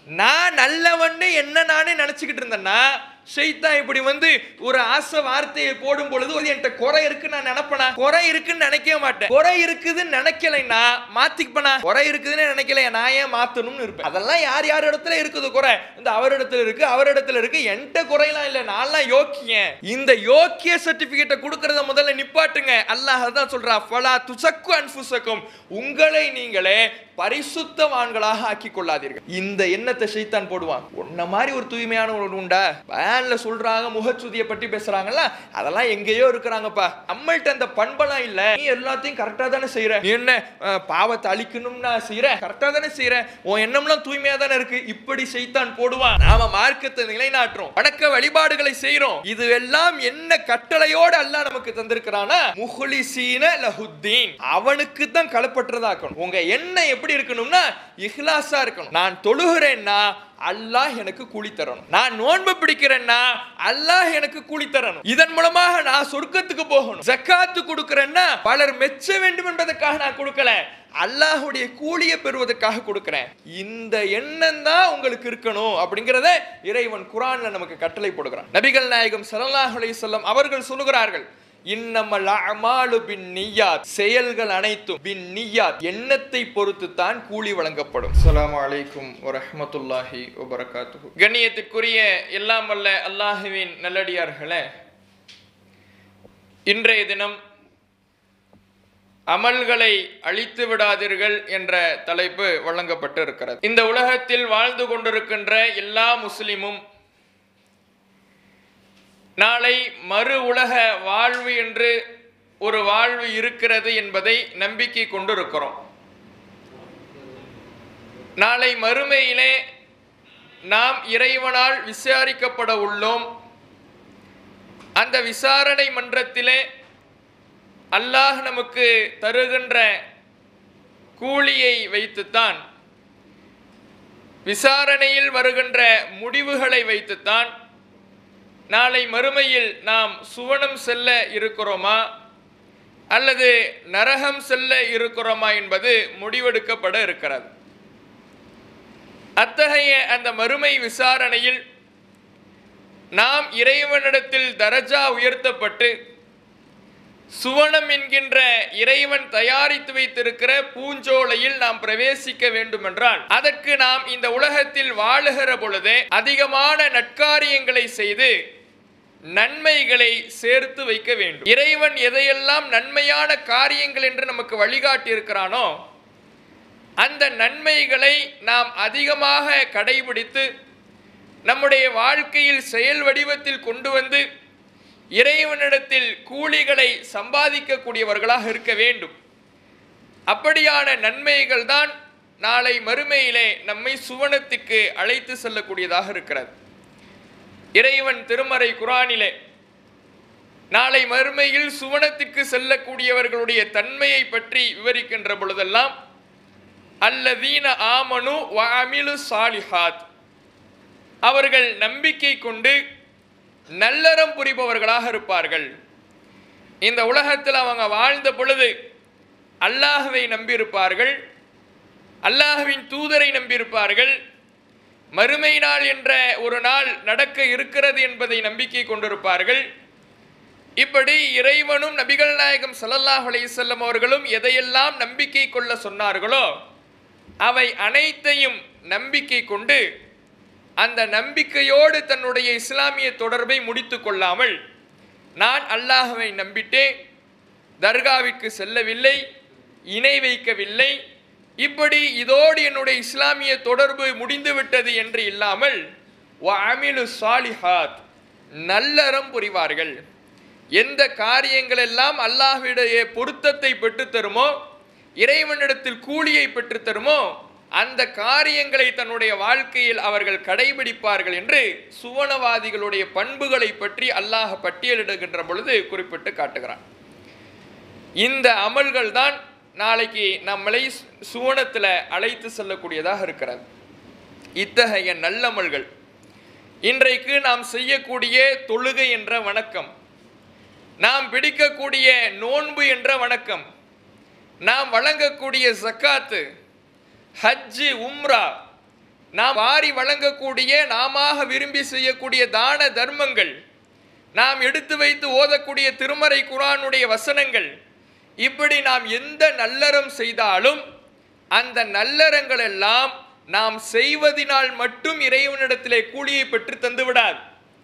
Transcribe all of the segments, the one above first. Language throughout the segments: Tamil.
நான் நல்லவன்னு என்ன நானே நினைச்சுக்கிட்டு இருந்தேன்னா ஷைத்தான் இப்படி வந்து ஒரு ஆசை வார்த்தையை போடும் பொழுது அது என்கிட்ட குறை இருக்குன்னு நான் நினைப்பனா குறை இருக்குன்னு நினைக்கவே மாட்டேன் குறை இருக்குதுன்னு நினைக்கலைன்னா மாத்திக்கப்பனா குறை இருக்குதுன்னு நினைக்கல நான் ஏன் மாத்தணும்னு இருப்பேன் அதெல்லாம் யார் யார் இடத்துல இருக்குது குறை இந்த அவர் இடத்துல இருக்கு அவர் இடத்துல இருக்கு என்கிட்ட குறையெல்லாம் இல்ல நான்லாம் யோக்கியன் இந்த யோக்கிய சர்டிபிகேட்டை கொடுக்கறத முதல்ல நிப்பாட்டுங்க அல்லாஹ் தான் சொல்றா ஃபலா துசக்கு அன்ஃபுசக்கும் உங்களை நீங்களே பரிசுத்தவான்களாக ஆக்கி கொள்ளாதீர்கள் இந்த எண்ணத்தை ஷைத்தான் போடுவான் உன்ன மாதிரி ஒரு தூய்மையான ஒரு உண்டா வேன்ல சொல்றாங்க முகச்சுதியை பற்றி பேசுறாங்கல்ல அதெல்லாம் எங்கேயோ இருக்கிறாங்கப்பா நம்மள்ட்ட அந்த பண்பெல்லாம் இல்ல நீ எல்லாத்தையும் கரெக்டா தானே செய்யற நீ என்ன அஹ், பாவத்தை அழிக்கணும்னா செய்யற கரெக்டா தானே செய்யற உன் எண்ணம்லாம் தூய்மையா தானே இருக்கு இப்படி செய்தான் போடுவான் நாம மார்க்கத்தை நிலைநாட்டுறோம் வணக்க வழிபாடுகளை செய்யறோம் இது எல்லாம் என்ன கட்டளையோடு அல்லாஹ் நமக்கு தந்திருக்கிறானா முஹ்லிசீன லஹுத்தீன் அவனுக்கு தான் களப்பற்றதாக்கணும் உங்க எண்ணம் எப்படி இருக்கணும்னா இஹ்லாஸா இருக்கணும் நான் தொழுகிறேன்னா அல்லாஹ் எனக்கு கூலி தரணும் நான் நோன்பு பிடிக்கிறேன்னா அல்லாஹ் எனக்கு கூலி தரணும் இதன் மூலமாக நான் சொர்க்கத்துக்கு போகணும் ஜக்காத்து கொடுக்கிறேன்னா பலர் மெச்ச வேண்டும் என்பதற்காக நான் கொடுக்கல அல்லாஹுடைய கூலியை பெறுவதற்காக கொடுக்கிறேன் இந்த எண்ணம் தான் உங்களுக்கு இருக்கணும் அப்படிங்கிறத இறைவன் குரான்ல நமக்கு கட்டளை போடுகிறான் நபிகள் நாயகம் ஸல்லல்லாஹு அலைஹி வஸல்லம் அவர்கள் சொல்லுகிறார்கள் இன்னமல் அமாலு பின் நிய்யாத் செயல்கள் அனைத்தும் பின் நிய்யாத் எண்ணத்தை பொறுத்து தான் கூலி வழங்கப்படும் அஸ்ஸலாமு அலைக்கும் வரஹ்மத்துல்லாஹி வபரகாத்துஹு கண்ணியத்துக்குரிய எல்லாம் வல்ல அல்லாஹுவின் நல்லடியார்களே இன்றைய தினம் அமல்களை அழித்து விடாதீர்கள் என்ற தலைப்பு வழங்கப்பட்டு இருக்கிறது இந்த உலகத்தில் வாழ்ந்து கொண்டிருக்கின்ற எல்லா முஸ்லிமும் நாளை மறு உலக வாழ்வு என்று ஒரு வாழ்வு இருக்கிறது என்பதை நம்பிக்கை கொண்டிருக்கிறோம் நாளை மறுமையிலே நாம் இறைவனால் விசாரிக்கப்பட உள்ளோம் அந்த விசாரணை மன்றத்திலே அல்லாஹ் நமக்கு தருகின்ற கூலியை வைத்துத்தான் விசாரணையில் வருகின்ற முடிவுகளை வைத்துத்தான் நாளை மறுமையில் நாம் சுவனம் செல்ல இருக்கிறோமா அல்லது நரகம் செல்ல இருக்கிறோமா என்பது முடிவெடுக்கப்பட இருக்கிறது அத்தகைய அந்த மறுமை விசாரணையில் நாம் இறைவனிடத்தில் தரஜா உயர்த்தப்பட்டு சுவனம் என்கின்ற இறைவன் தயாரித்து வைத்திருக்கிற பூஞ்சோலையில் நாம் பிரவேசிக்க வேண்டுமென்றால் அதற்கு நாம் இந்த உலகத்தில் வாழுகிற பொழுதே அதிகமான நற்காரியங்களை செய்து நன்மைகளை சேர்த்து வைக்க வேண்டும் இறைவன் எதையெல்லாம் நன்மையான காரியங்கள் என்று நமக்கு வழிகாட்டி இருக்கிறானோ அந்த நன்மைகளை நாம் அதிகமாக கடைபிடித்து நம்முடைய வாழ்க்கையில் செயல் வடிவத்தில் கொண்டு வந்து இறைவனிடத்தில் கூலிகளை சம்பாதிக்கக்கூடியவர்களாக இருக்க வேண்டும் அப்படியான நன்மைகள் தான் நாளை மறுமையிலே நம்மை சுவனத்துக்கு அழைத்து செல்லக்கூடியதாக இருக்கிறது இறைவன் திருமறை குரானிலே நாளை மறுமையில் சுவனத்துக்கு செல்லக்கூடியவர்களுடைய தன்மையை பற்றி விவரிக்கின்ற பொழுதெல்லாம் அல்லதீன ஆமனு வஅமிலு சாலிஹாத் அவர்கள் நம்பிக்கை கொண்டு நல்லறம் புரிபவர்களாக இருப்பார்கள் இந்த உலகத்தில் அவங்க வாழ்ந்த பொழுது அல்லாஹுவை நம்பியிருப்பார்கள் அல்லாஹுவின் தூதரை நம்பியிருப்பார்கள் மறுமை நாள் என்ற ஒரு நாள் நடக்க இருக்கிறது என்பதை நம்பிக்கை கொண்டிருப்பார்கள் இப்படி இறைவனும் நபிகள் நாயகம் ஸல்லல்லாஹு அலைஹி வஸல்லம் அவர்களும் எதையெல்லாம் நம்பிக்கை கொள்ள சொன்னார்களோ அவை அனைத்தையும் நம்பிக்கை கொண்டு அந்த நம்பிக்கையோடு தன்னுடைய இஸ்லாமிய தொடர்பை முடித்து கொள்ளாமல் நான் அல்லாஹுவை நம்பிட்டேன் தர்காவிற்கு செல்லவில்லை இணை வைக்கவில்லை இப்படி இதோடு என்னுடைய இஸ்லாமிய தொடர்பு முடிந்துவிட்டது என்று இல்லாமல் அமிலு சாலிஹாத் நல்லறம் புரிவார்கள் எந்த காரியங்கள் எல்லாம் அல்லாஹ்விடைய பொருத்தத்தை பெற்றுத்தருமோ இறைவனிடத்தில் கூலியை பெற்றுத்தருமோ அந்த காரியங்களை தன்னுடைய வாழ்க்கையில் அவர்கள் கடைபிடிப்பார்கள் என்று சுவனவாதிகளுடைய பண்புகளை பற்றி அல்லாஹ் பட்டியலிடுகின்ற பொழுது குறிப்பிட்டு காட்டுகிறான் இந்த அமல்கள் தான் நாளைக்கு நம்மளை சுவனத்தில் அழைத்து செல்லக்கூடியதாக இருக்கிறது இத்தகைய நல்லமல்கள் இன்றைக்கு நாம் செய்யக்கூடிய தொழுகை என்ற வணக்கம் நாம் பிடிக்கக்கூடிய நோன்பு என்ற வணக்கம் நாம் வழங்கக்கூடிய ஜக்காத்து ஹஜ்ஜு உம்ரா நாம் வாரி வழங்கக்கூடிய நாமாக விரும்பி செய்யக்கூடிய தான தர்மங்கள் நாம் எடுத்து வைத்து ஓதக்கூடிய திருமறை குரானுடைய வசனங்கள் இப்படி நாம் எந்த நல்லறம் செய்தாலும் அந்த நல்லறங்கள் எல்லாம் நாம் செய்வதினால் மட்டும் இறைவனிடத்திலே கூலியை பெற்று தந்து விடாது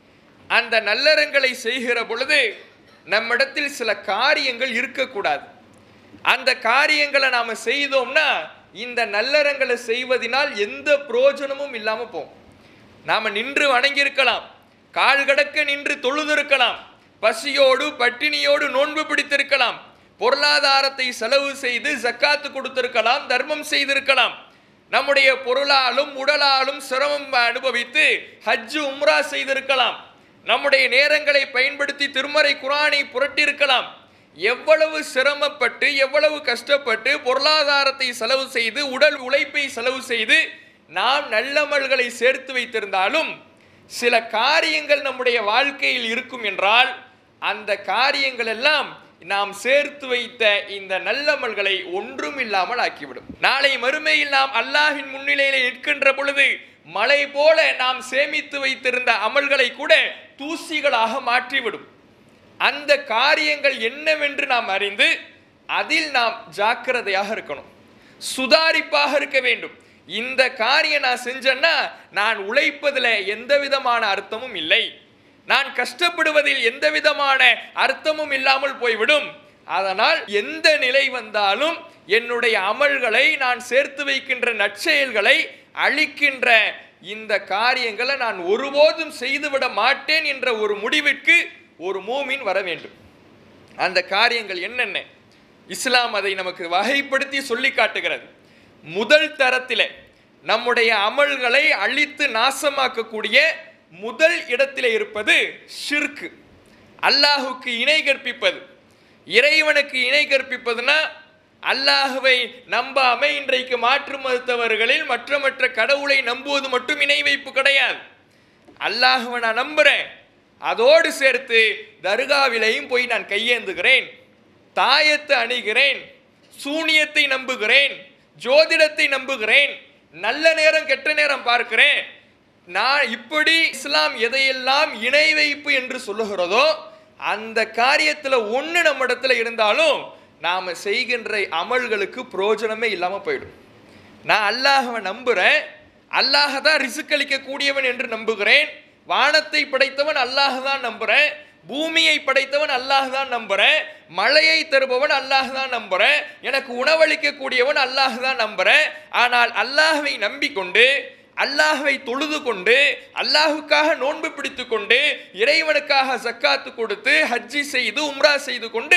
அந்த நல்லறங்களை செய்கிற பொழுது நம்மிடத்தில் சில காரியங்கள் இருக்கக்கூடாது அந்த காரியங்களை நாம் செய்தோம்னா இந்த நல்லறங்களை செய்வதனால் எந்த பிரயோஜனமும் இல்லாமல் போகும் நாம் நின்று வணங்கியிருக்கலாம் கால் கடக்க நின்று தொழுதிருக்கலாம் பசியோடு பட்டினியோடு நோன்பு பிடித்திருக்கலாம் பொருளாதாரத்தை செலவு செய்து ஜக்காத்து கொடுத்திருக்கலாம் தர்மம் செய்திருக்கலாம் நம்முடைய பொருளாலும் உடலாலும் சிரமம் அனுபவித்து ஹஜ்ஜு உம்ரா செய்திருக்கலாம் நம்முடைய நேரங்களை பயன்படுத்தி திருமறை குரானை புரட்டியிருக்கலாம் எவ்வளவு சிரமப்பட்டு எவ்வளவு கஷ்டப்பட்டு பொருளாதாரத்தை செலவு செய்து உடல் உழைப்பை செலவு செய்து நாம் நல்லமல்களை சேர்த்து வைத்திருந்தாலும் சில காரியங்கள் நம்முடைய வாழ்க்கையில் இருக்கும் என்றால் அந்த காரியங்கள் எல்லாம் நாம் சேர்த்து வைத்த இந்த நல்லமல்களை ஒன்றும் இல்லாமல் ஆக்கிவிடும் நாளை மறுமையில் நாம் அல்லாஹின் முன்னிலையிலே நிற்கின்ற பொழுது மலை போல நாம் சேமித்து வைத்திருந்த அமல்களை கூட தூசிகளாக மாற்றிவிடும் அந்த காரியங்கள் என்னவென்று நாம் அறிந்து அதில் நாம் ஜாக்கிரதையாக இருக்கணும் சுதாரிப்பாக இருக்க வேண்டும் இந்த காரியம் நான் செஞ்சேன்னா நான் உழைப்பதில் எந்த விதமான அர்த்தமும் இல்லை நான் கஷ்டப்படுவதில் எந்த விதமான அர்த்தமும் இல்லாமல் போய்விடும் அதனால் எந்த நிலை வந்தாலும் என்னுடைய அமல்களை நான் சேர்த்து வைக்கின்ற நற்செயல்களை அழிக்கின்ற இந்த காரியங்களை நான் ஒருபோதும் செய்துவிட மாட்டேன் என்ற ஒரு முடிவிற்கு ஒரு மூமின் வர வேண்டும் அந்த காரியங்கள் என்னென்ன இஸ்லாம் அதை நமக்கு வகைப்படுத்தி சொல்லி காட்டுகிறது முதல் தரத்திலே நம்முடைய அமல்களை அழித்து நாசமாக்கக்கூடிய முதல் இடத்திலே இருப்பது ஷிர்கு அல்லாஹுக்கு இணை கற்பிப்பது இறைவனுக்கு இணை கற்பிப்பதுனா அல்லாஹுவை நம்பாம இன்றைக்கு மாற்று மறுத்தவர்களில் மற்ற மற்ற கடவுளை நம்புவது மட்டும் இணை வைப்பு கிடையாது அல்லாஹுவை நான் நம்புறேன் அதோடு சேர்த்து தர்காவிலையும் போய் நான் கையேந்துகிறேன் தாயத்தை அணிகிறேன் சூனியத்தை நம்புகிறேன் ஜோதிடத்தை நம்புகிறேன் நல்ல நேரம் கெட்ட நேரம் பார்க்கிறேன் நான் இப்படி இஸ்லாம் எதையெல்லாம் இணை வைப்பு என்று சொல்லுகிறதோ அந்த காரியத்தில் ஒன்று நம்ம இடத்துல இருந்தாலும் நாம் செய்கின்ற அமல்களுக்கு பிரயோஜனமே இல்லாமல் போயிடும் நான் அல்லாஹவை நம்புகிறேன் அல்லாஹ் தான் ரிசுக் அளிக்கக்கூடியவன் என்று நம்புகிறேன் வானத்தை படைத்தவன் அல்லாஹ் தான் நம்புகிறேன் பூமியை படைத்தவன் அல்லாஹ் தான் நம்புறேன் மழையை தருபவன் அல்லாஹ் தான் நம்புறேன் எனக்கு உணவளிக்கக்கூடியவன் அல்லாஹ் தான் நம்புறேன் ஆனால் அல்லாஹ்வை நம்பிக்கொண்டு அல்லாஹ்வை தொழுது கொண்டு அல்லாஹுக்காக நோன்பு பிடித்து கொண்டு இறைவனுக்காக சக்காத்து கொடுத்து ஹஜ்ஜி செய்து உம்ரா செய்து கொண்டு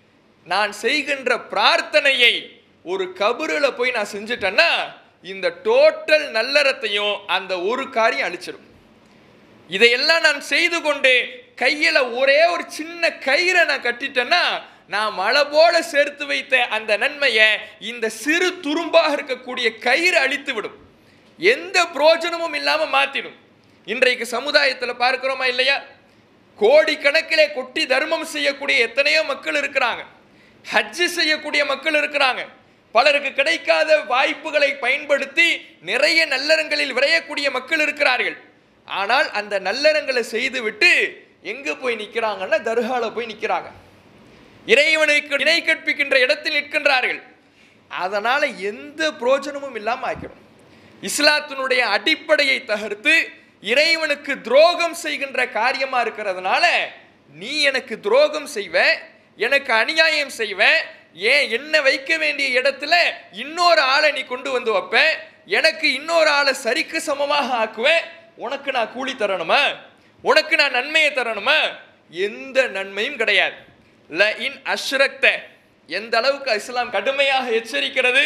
நான் செய்கின்ற பிரார்த்தனையை ஒரு கபருல போய் நான் செஞ்சுட்டேன்னா இந்த டோட்டல் நல்லறத்தையும் அந்த ஒரு காரியம் அழிச்சிடும் இதையெல்லாம் நான் செய்து கொண்டு கையில் ஒரே ஒரு சின்ன கயிறை நான் கட்டிட்டேன்னா நான் மழை போல சேர்த்து வைத்த அந்த நன்மையை இந்த சிறு துரும்பாக இருக்கக்கூடிய கயிறு அழித்து விடும் எந்த புரோஜனமும் இல்லாமல் மாற்றிடும் இன்றைக்கு சமுதாயத்தில் பார்க்கிறோமா இல்லையா கோடிக்கணக்கிலே கொட்டி தர்மம் செய்யக்கூடிய எத்தனையோ மக்கள் இருக்கிறாங்க ஹஜ்ஜு செய்யக்கூடிய மக்கள் இருக்கிறாங்க பலருக்கு கிடைக்காத வாய்ப்புகளை பயன்படுத்தி நிறைய நல்லறங்களில் விரையக்கூடிய மக்கள் இருக்கிறார்கள் ஆனால் அந்த நல்லறங்களை செய்துவிட்டு எங்க போய் நிற்கிறாங்கன்னா தர்கால போய் நிற்கிறாங்க இறைவனுக்கு இணை கற்பிக்கின்ற இடத்தில் நிற்கின்றார்கள் அதனால எந்த புரோஜனமும் இல்லாமல் ஆக்கிடும் இஸ்லாத்தினுடைய அடிப்படையை தகர்த்து இறைவனுக்கு துரோகம் செய்கின்ற காரியமா இருக்கிறதுனால நீ எனக்கு துரோகம் செய்வ எனக்கு அநியாயம் செய்வ ஏன் என்ன வைக்க வேண்டிய இடத்துல இன்னொரு ஆளை நீ கொண்டு வந்து வைப்ப எனக்கு இன்னொரு ஆளை சரிக்கு சமமாக ஆக்குவேன் உனக்கு நான் கூலி தரணுமா உனக்கு நான் நன்மையை தரணுமா எந்த நன்மையும் கிடையாது ல இன் அஷ்ரக்த எந்த அளவுக்கு இஸ்லாம் கடுமையாக எச்சரிக்கிறது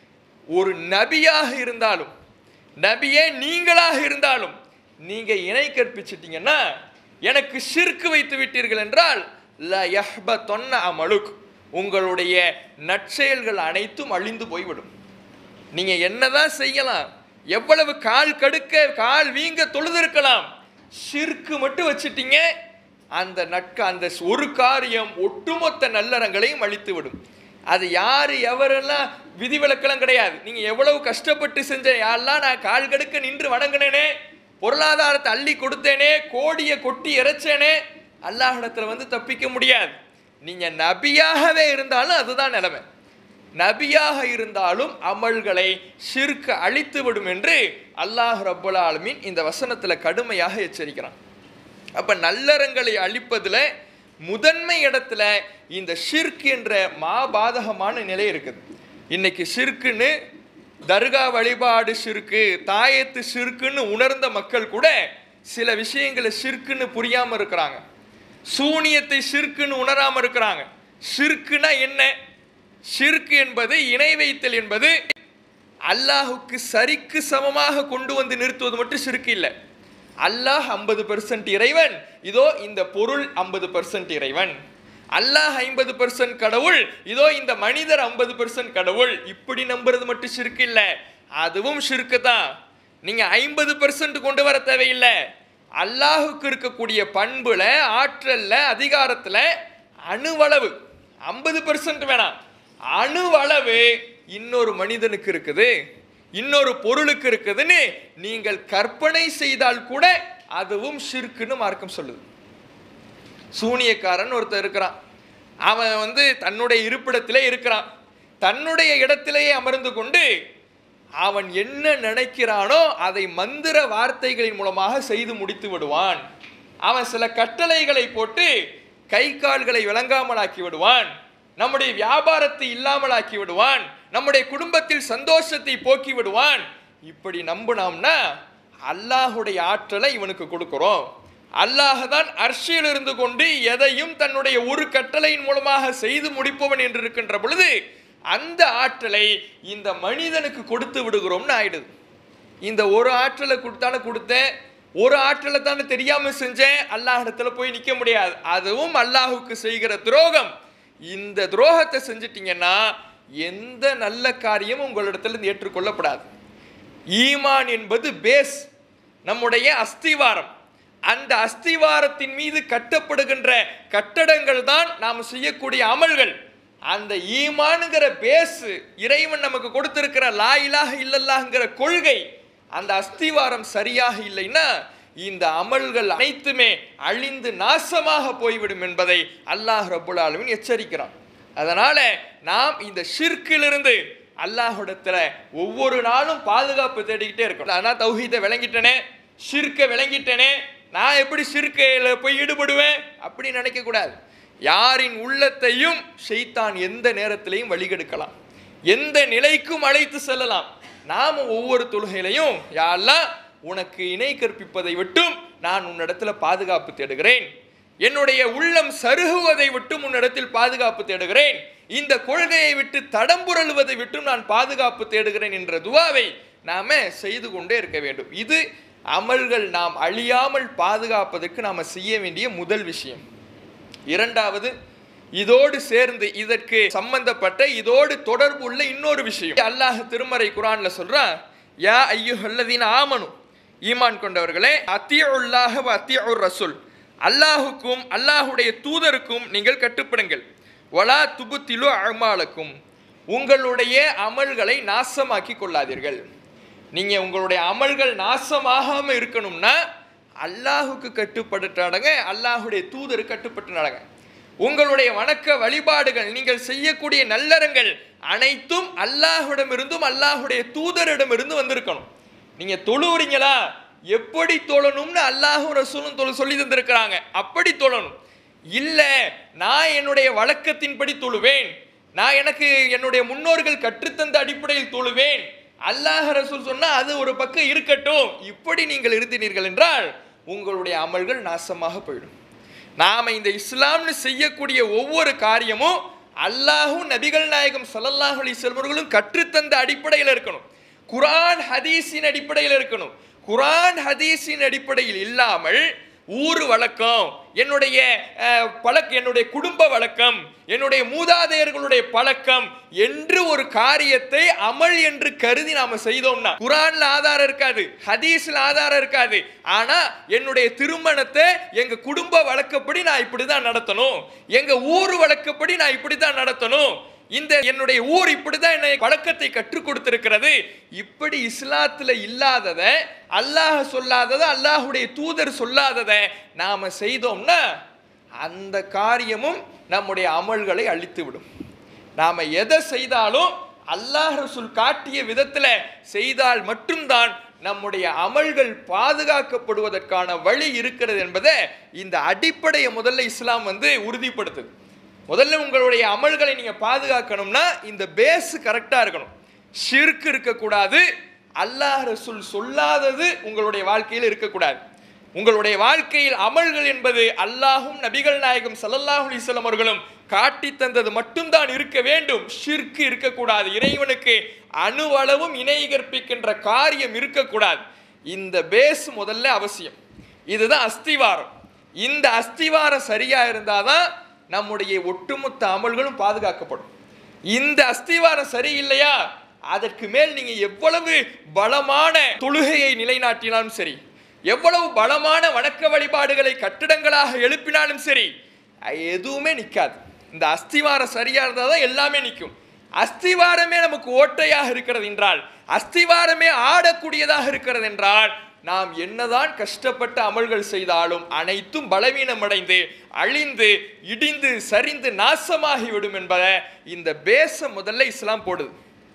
ஒரு நபியாக இருந்தாலும் நபியே நீங்களாக இருந்தாலும் நீங்க இணை கற்பிச்சிட்டீங்கன்னா எனக்கு ஷிர்க்கு வைத்து விட்டீர்கள் என்றால் ல யஹ்ப தொன்ன அமலுக் உங்களுடைய நற்செயல்கள் அனைத்தும் அழிந்து போய்விடும் நீங்க என்னதான் செய்யலாம் எவ்வளவு கால் கடுக்க கால் வீங்க தொழுதிருக்கலாம் ஷிர்க்கு மட்டும் வச்சிட்டீங்க அந்த நட்க அந்த ஒரு காரியம் ஒட்டுமொத்த நல்லறங்களையும் அழித்து விடும் அது யார் எவரெல்லாம் விதிவிலக்கெல்லாம் கிடையாது நீங்க எவ்வளவு கஷ்டப்பட்டு செஞ்ச யாரெல்லாம் நான் கால் கடுக்க நின்று வணங்கினேனே பொருளாதாரத்தை அள்ளி கொடுத்தேனே கோடியை கொட்டி இறைச்சேனே அல்லாஹிடத்துல வந்து தப்பிக்க முடியாது நீங்க நபியாகவே இருந்தாலும் அதுதான் நிலைமை நபியாக இருந்தாலும் அமல்களை ஷிர்க் அழித்து விடும் என்று அல்லாஹ் ரப்புல் ஆலமீன் இந்த வசனத்துல கடுமையாக எச்சரிக்கிறான் அப்ப நல்லறங்களை அழிப்பதுல முதன்மை இடத்துல இந்த ஷிர்க் என்ற மாபாதகமான நிலை இருக்குது இன்னைக்கு ஷிர்க்குன்னு தர்கா வழிபாடு ஷிர்க்கு தாயத்து ஷிர்க்குன்னு உணர்ந்த மக்கள் கூட சில விஷயங்களை ஷிர்க்குன்னு புரியாம இருக்கிறாங்க சூனியத்தை ஷிர்க்குன்னு உணராம இருக்கிறாங்க ஷிர்க்குனா என்ன ஷிர்க் என்பது இணை வைத்தல் என்பது அல்லாஹுக்கு சரிக்கு சமமாக கொண்டு வந்து நிறுத்துவது மட்டும் ஷிர்க் இல்லை அல்லாஹ் ஐம்பது பெர்சன்ட் இறைவன் இதோ இந்த பொருள் ஐம்பது பெர்சன்ட் இறைவன் அல்லாஹ் ஐம்பது பெர்சன்ட் கடவுள் இதோ இந்த மனிதர் ஐம்பது பெர்சன்ட் கடவுள் இப்படி நம்புறது மட்டும் ஷிர்க் இல்லை அதுவும் ஷிர்க்கு தான் நீங்க ஐம்பது பெர்சன்ட் கொண்டு வர தேவையில்லை அல்லாஹுக்கு இருக்கக்கூடிய பண்புல ஆற்றல்ல அதிகாரத்துல அணுவளவு ஐம்பது பெர்சன்ட் வேணாம் அணுவளவு இன்னொரு மனிதனுக்கு இருக்குது இன்னொரு பொருளுக்கு இருக்குதுன்னு நீங்கள் கற்பனை செய்தால் கூட அதுவும் ஷிர்க்குன்னு மார்க்கம் சொல்லுது சூனியக்காரன் ஒருத்தர் இருக்கிறான் அவன் வந்து தன்னுடைய இருப்பிடத்திலே இருக்கிறான் தன்னுடைய இடத்திலேயே அமர்ந்து கொண்டு அவன் என்ன நினைக்கிறானோ அதை மந்திர வார்த்தைகளின் மூலமாக செய்து முடித்து விடுவான் அவன் சில கட்டளைகளை போட்டு கை கால்களை விளங்காமலாக்கி விடுவான் நம்முடைய வியாபாரத்தை இல்லாமலாக்கி விடுவான் நம்முடைய குடும்பத்தில் சந்தோஷத்தை போக்கி விடுவான் இப்படி நம்பினோம்னா அல்லாஹுடைய ஆற்றலை இவனுக்கு கொடுக்கிறோம் அல்லாஹ் தான் அர்ஷியில் இருந்து கொண்டு எதையும் தன்னுடைய ஒரு கட்டளையின் மூலமாக செய்து முடிப்பவன் என்று இருக்கின்ற பொழுது அந்த ஆற்றலை இந்த மனிதனுக்கு கொடுத்து விடுகிறோம்னு ஆயிடுது இந்த ஒரு ஆற்றலை கொடுத்தானே கொடுத்தேன் ஒரு ஆற்றலை தானே தெரியாம செஞ்சேன் அல்லாஹிடத்துல போய் நிக்க முடியாது அதுவும் அல்லாஹுக்கு செய்கிற துரோகம் இந்த துரோகத்தை செஞ்சிட்டீங்கன்னா எந்த நல்ல காரியமும் உங்களிடத்துல இருந்து ஏற்றுக்கொள்ளப்படாது ஈமான் என்பது பேஸ் நம்முடைய அஸ்திவாரம் அந்த அஸ்திவாரத்தின் மீது கட்டப்படுகின்ற கட்டடங்கள் தான் நாம் செய்யக்கூடிய அமல்கள் அந்த ஈமானுங்கிற பேஸ் இறைவன் நமக்கு கொடுத்திருக்கிற லா இலாஹ இல்லல்லாஹ்ங்கிற கொள்கை அந்த அஸ்திவாரம் சரியாக இல்லைன்னா இந்த அமல்கள் அனைத்துமே அழிந்து நாசமாக போய்விடும் என்பதை அல்லாஹ் ரப்புல் ஆலமீன் எச்சரிக்கிறான் அதனால நாம் இந்த ஷிர்க்கிலிருந்து அல்லாஹ்விடத்துல ஒவ்வொரு நாளும் பாதுகாப்பு தேடிக்கிட்டே இருக்கணும் அதனால் தௌஹீதை விளங்கிட்டனே ஷிர்க்கை விளங்கிட்டனே நான் எப்படி ஷிர்க்கையில் போய் ஈடுபடுவேன் அப்படி நினைக்க கூடாது யாரின் உள்ளத்தையும் ஷைத்தான் எந்த நேரத்திலையும் வழிகெடுக்கலாம் எந்த நிலைக்கும் அழைத்து செல்லலாம் நாம ஒவ்வொரு தொழுகையிலையும் யாரெல்லாம் உனக்கு இணை கற்பிப்பதை விட்டும் நான் உன்னிடத்துல பாதுகாப்பு தேடுகிறேன் என்னுடைய உள்ளம் சருகுவதை விட்டும் உன்னிடத்தில் பாதுகாப்பு தேடுகிறேன் இந்த கொள்கையை விட்டு தடம்புரழுவதை விட்டும் நான் பாதுகாப்பு தேடுகிறேன் என்ற துவாவை நாம செய்து கொண்டே இருக்க வேண்டும் இது அமல்கள் நாம் அழியாமல் பாதுகாப்பதற்கு நாம செய்ய வேண்டிய முதல் விஷயம் இரண்டாவது இதோடு சேர்ந்து இதற்கு சம்பந்தப்பட்ட இதோடு தொடர்பு உள்ள இன்னொரு விஷயம் அல்லாஹ் திருமறை குரான்ல சொல்றான் யா ஐயுஹல்லதீன ஆமனு ஈமான் கொண்டவர்களே அத்தியுல்லாஹ வ அத்தியுர் ரசூல் அல்லாஹுக்கும் அல்லாஹுடைய தூதருக்கும் நீங்கள் கட்டுப்படுங்கள் வலா துபுத்திலு அமாலக்கும் உங்களுடைய அமல்களை நாசமாக்கி கொள்ளாதீர்கள் நீங்க உங்களுடைய அமல்கள் நாசமாகாம இருக்கணும்னா அல்லாஹுக்கு கட்டுப்பட்டு நடங்க அல்லாஹுடைய தூதருக்கு கட்டுப்பட்டு நடங்க உங்களுடைய வணக்க வழிபாடுகள் நீங்கள் செய்யக்கூடிய நல்லறங்கள் அனைத்தும் அல்லாஹ்விடமிருந்தும் அல்லாஹுடைய தூதரிடமிருந்து வந்திருக்கணும் நீங்க தொழுவுறீங்களா எப்படி தொழணும்னு அல்லாஹும் ரசூலும் தொழு சொல்லி தந்திருக்கிறாங்க அப்படி தொழணும் இல்ல நான் என்னுடைய வழக்கத்தின்படி தொழுவேன் நான் எனக்கு என்னுடைய முன்னோர்கள் கற்றுத்தந்த அடிப்படையில் தொழுவேன் அல்லாஹ் ரசூல் சொன்னா அது ஒரு பக்கம் இருக்கட்டும் இப்படி நீங்கள் இருந்தினீர்கள் என்றால் உங்களுடைய அமல்கள் நாசமாக போயிடும் நாம இந்த இஸ்லாம்னு செய்யக்கூடிய ஒவ்வொரு காரியமும் அல்லாஹும் நபிகள் நாயகம் ஸல்லல்லாஹு அலைஹி செல்வர்களும் கற்றுத்தந்த அடிப்படையில் இருக்கணும் குரான் ஹதீஸின் அடிப்படையில் இருக்கணும் குரான் ஹதீஸின் அடிப்படையில் இல்லாமல் ஊர் வழக்கம் என்னுடைய அஹ், பழக்க என்னுடைய குடும்ப வழக்கம் என்னுடைய மூதாதையர்களுடைய பழக்கம் என்று ஒரு காரியத்தை அமல் என்று கருதி நாம செய்தோம்னா குரான்ல ஆதாரம் இருக்காது ஹதீஸ்ல ஆதாரம் இருக்காது ஆனா என்னுடைய திருமணத்தை எங்க குடும்ப வழக்கப்படி நான் இப்படிதான் நடத்தணும் எங்க ஊர் வழக்கப்படி நான் இப்படிதான் நடத்தணும் இந்த என்னுடைய ஊர் இப்படிதான் என்னை பழக்கத்தை கற்றுக் கொடுத்திருக்கிறது இப்படி இஸ்லாத்துல இல்லாதத அல்லாஹ் சொல்லாதத அல்லாஹுடைய தூதர் சொல்லாதத நாம செய்தோம்னா அந்த காரியமும் நம்முடைய அமல்களை அழித்து விடும் நாம எதை செய்தாலும் அல்லாஹ் ரசூல் காட்டிய விதத்துல செய்தால் மட்டும்தான் நம்முடைய அமல்கள் பாதுகாக்கப்படுவதற்கான வழி இருக்கிறது என்பதை இந்த அடிப்படையை முதல்ல இஸ்லாம் வந்து உறுதிப்படுத்துது முதல்ல உங்களுடைய அமல்களை நீங்க பாதுகாக்கணும்னா இந்த பேஸ் கரெக்டா இருக்கணும் ஷிர்க் இருக்கக்கூடாது அல்லாஹ் ரசூல் சொல்லாதது உங்களுடைய வாழ்க்கையில் இருக்கக்கூடாது உங்களுடைய வாழ்க்கையில் அமல்கள் என்பது அல்லாஹும் நபிகள் நாயகம் ஸல்லல்லாஹு அலைஹி வஸல்லம் அவர்களும் காட்டி தந்தது மட்டும்தான் இருக்க வேண்டும் ஷிர்க் இருக்கக்கூடாது இறைவனுக்கு அணுவளவும் இணை கற்பிக்கின்ற காரியம் இருக்கக்கூடாது இந்த பேஸ் முதல்ல அவசியம் இதுதான் அஸ்திவாரம் இந்த அஸ்திவாரம் சரியா இருந்தாதான் நம்முடைய ஒட்டுமொத்த அமல்களும் பாதுகாக்கப்படும் இந்த அஸ்திவாரம் சரியில்லையா அதற்கு மேல் நீங்க எவ்வளவு பலமான தொழுகையை நிலைநாட்டினாலும் சரி எவ்வளவு பலமான வணக்க வழிபாடுகளை கட்டிடங்களாக எழுப்பினாலும் சரி அஹ் எதுவுமே நிற்காது இந்த அஸ்திவாரம் சரியா இருந்தால் தான் எல்லாமே நிற்கும் அஸ்திவாரமே நமக்கு ஓட்டையாக இருக்கிறது என்றால் அஸ்திவாரமே ஆடக்கூடியதாக இருக்கிறது என்றால் நாம் என்னதான் கஷ்டப்பட்ட அமல்கள் செய்தாலும் அனைத்தும் பலவீனமடைந்து அழிந்து இடிந்து சரிந்து நாசமாகிவிடும் என்பதை இந்த பேச முதல்ல இஸ்லாம் போடுது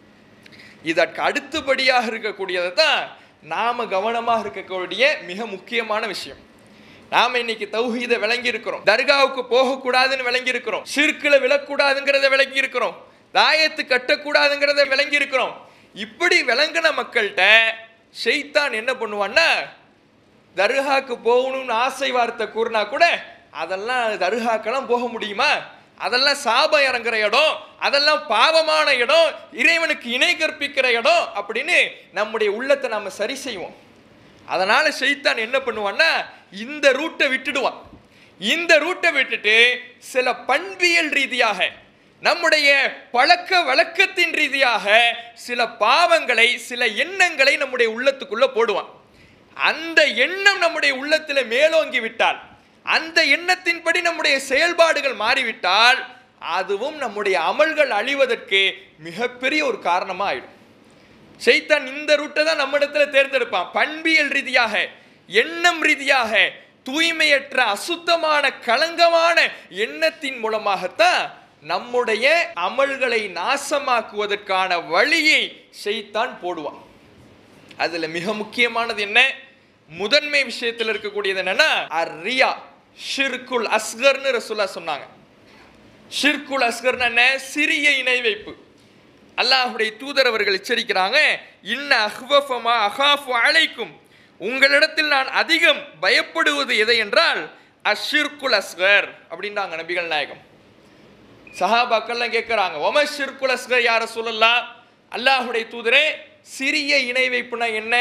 இதற்கு அடுத்தபடியாக இருக்கக்கூடியதை தான் நாம கவனமாக இருக்கக்கூடிய மிக முக்கியமான விஷயம் நாம இன்னைக்கு தௌஹீதை விளங்கி இருக்கிறோம் தர்காவுக்கு போகக்கூடாதுன்னு விளங்கி இருக்கிறோம் சிற்குல விழக்கூடாதுங்கிறத விளங்கி இருக்கிறோம் தாயத்து கட்டக்கூடாதுங்கிறத விளங்கி இருக்கிறோம் இப்படி விளங்கின மக்கள்கிட்ட ஷெய்தான் என்ன பண்ணுவான்னா தர்காக்கு போகணும்னு ஆசை வார்த்தை கூறினா கூட அதெல்லாம் தர்காக்கெல்லாம் போக முடியுமா அதெல்லாம் சாபம் இறங்குற இடம் அதெல்லாம் பாவமான இடம் இறைவனுக்கு இணை கற்பிக்கிற இடம் அப்படின்னு நம்முடைய உள்ளத்தை நாம சரி செய்வோம் அதனால ஷைத்தான் என்ன பண்ணுவான்னா இந்த ரூட்டை விட்டுடுவான் இந்த ரூட்டை விட்டுட்டு சில பண்பியல் ரீதியாக நம்முடைய பழக்க வழக்கத்தின் ரீதியாக சில பாவங்களை சில எண்ணங்களை நம்முடைய உள்ளத்துக்குள்ள போடுவான் அந்த எண்ணம் நம்முடைய உள்ளத்தில் மேலோங்கி விட்டால் அந்த எண்ணத்தின்படி நம்முடைய செயல்பாடுகள் மாறிவிட்டால் அதுவும் நம்முடைய அமல்கள் அழிவதற்கு மிகப்பெரிய ஒரு காரணமா ஆயிடும் ஷைத்தான் இந்த ரூட்டை தான் நம்மிடத்துல தேர்ந்தெடுப்பான் பண்பியல் ரீதியாக எண்ணம் ரீதியாக தூய்மையற்ற அசுத்தமான களங்கமான எண்ணத்தின் மூலமாகத்தான் நம்முடைய அமல்களை நாசமாக்குவதற்கான வழியை ஷைத்தான் போடுவான் அதுல மிக முக்கியமானது என்ன முதன்மை விஷயத்தில் இருக்கக்கூடியது என்னன்னா அர்ரியா ஷிர்குல் அஸ்கர்னு ரசூலா சொன்னாங்க ஷிர்குல் அஸ்கர்னா என்ன சிறிய இணை வைப்பு அல்லாஹுடைய தூதர் அவர்கள் எச்சரிக்கிறாங்க இன்ன அஹ்வஃபமா அஹாஃபு அலைக்கும் உங்களிடத்தில் நான் அதிகம் பயப்படுவது எதை என்றால் அஷிர்குல் அஸ்கர் அப்படின்றாங்க நபிகள் நாயகம் சஹாபாக்கள்லாம் கேட்குறாங்க ஒம ஷிர்குல் அஸ்கர் யார சொல்லலாம் அல்லாஹுடைய தூதரே சிறிய இணை வைப்புனா என்ன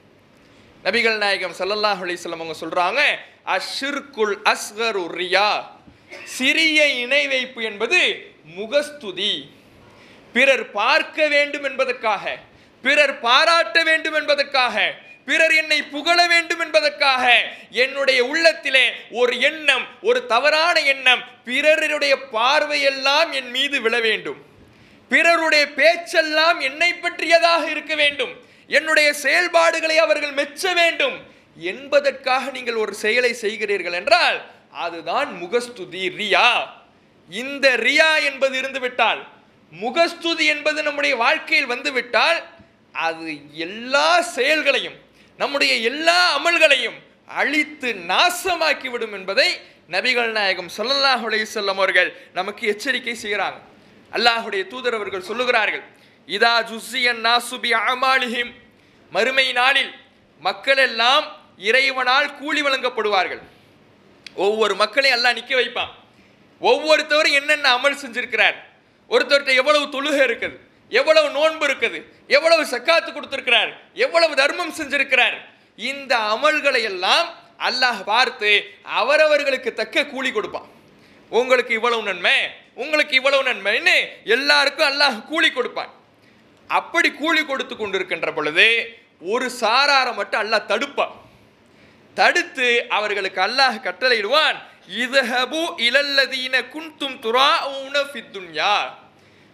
நபிகள் நாயகம் ஸல்லல்லாஹு அலைஹி வஸல்லம் அவங்க சொல்றாங்க அஷிர்குல் அஸ்கரு ரியா சிறிய இணை வைப்பு என்பது முகஸ்துதி பிறர் பார்க்க வேண்டும் என்பதற்காக பிறர் பாராட்ட வேண்டும் என்பதற்காக பிறர் என்னை புகழ வேண்டும் என்பதற்காக என்னுடைய உள்ளத்திலே ஒரு எண்ணம் ஒரு தவறான எண்ணம் பிறருடைய பார்வையெல்லாம் என் மீது விழ வேண்டும் பிறருடைய பேச்செல்லாம் என்னை பற்றியதாக இருக்க வேண்டும் என்னுடைய செயல்பாடுகளை அவர்கள் மெச்ச வேண்டும் என்பதற்காக நீங்கள் ஒரு செயலை செய்கிறீர்கள் என்றால் அதுதான் முகஸ்துதி ரியா இந்த ரியா என்பது இருந்து விட்டால் முகஸ்துதி என்பது நம்முடைய வாழ்க்கையில் வந்து விட்டால் அது எல்லா செயல்களையும் நம்முடைய எல்லா அமல்களையும் அழித்து நாசமாக்கி விடும் என்பதை நபிகள் நாயகம் ஸல்லல்லாஹு அலைஹி வஸல்லம் அவர்கள் நமக்கு எச்சரிக்கை செய்கிறாங்க அல்லாஹுடைய தூதர் அவர்கள் சொல்லுகிறார்கள் இதா ஜுஸ்ஸியன் நாசுபி அமாலிஹிம் மறுமை நாளில் மக்கள் எல்லாம் இறைவனால் கூலி வழங்கப்படுவார்கள் ஒவ்வொரு மக்களையும் எல்லாம் நிற்க வைப்பான் ஒவ்வொருத்தவரும் என்னென்ன அமல் செஞ்சிருக்கிறார் ஒருத்தர்கிட்ட எவ்வளவு தொழுகை இருக்குது எவ்வளவு நோன்பு இருக்குது எவ்வளவு சக்காத்து கொடுத்திருக்கிறார் எவ்வளவு தர்மம் செஞ்சிருக்கிறார் இந்த அமல்களை எல்லாம் அல்லாஹ் பார்த்து அவரவர்களுக்கு தக்க கூலி கொடுப்பான் உங்களுக்கு இவ்வளவு நன்மை உங்களுக்கு இவ்வளவு நன்மைன்னு எல்லாருக்கும் அல்லாஹ் கூலி கொடுப்பான் அப்படி கூலி கொடுத்து கொண்டிருக்கின்ற பொழுது ஒரு சாராரை மட்டும் அல்லாஹ் தடுப்பான் தடுத்து அவர்களுக்கு அல்லாஹ் கட்டளையிடுவான் இதுஹபு இலல்லதீன குன்தும் துராஊன ஃபித்துன்யா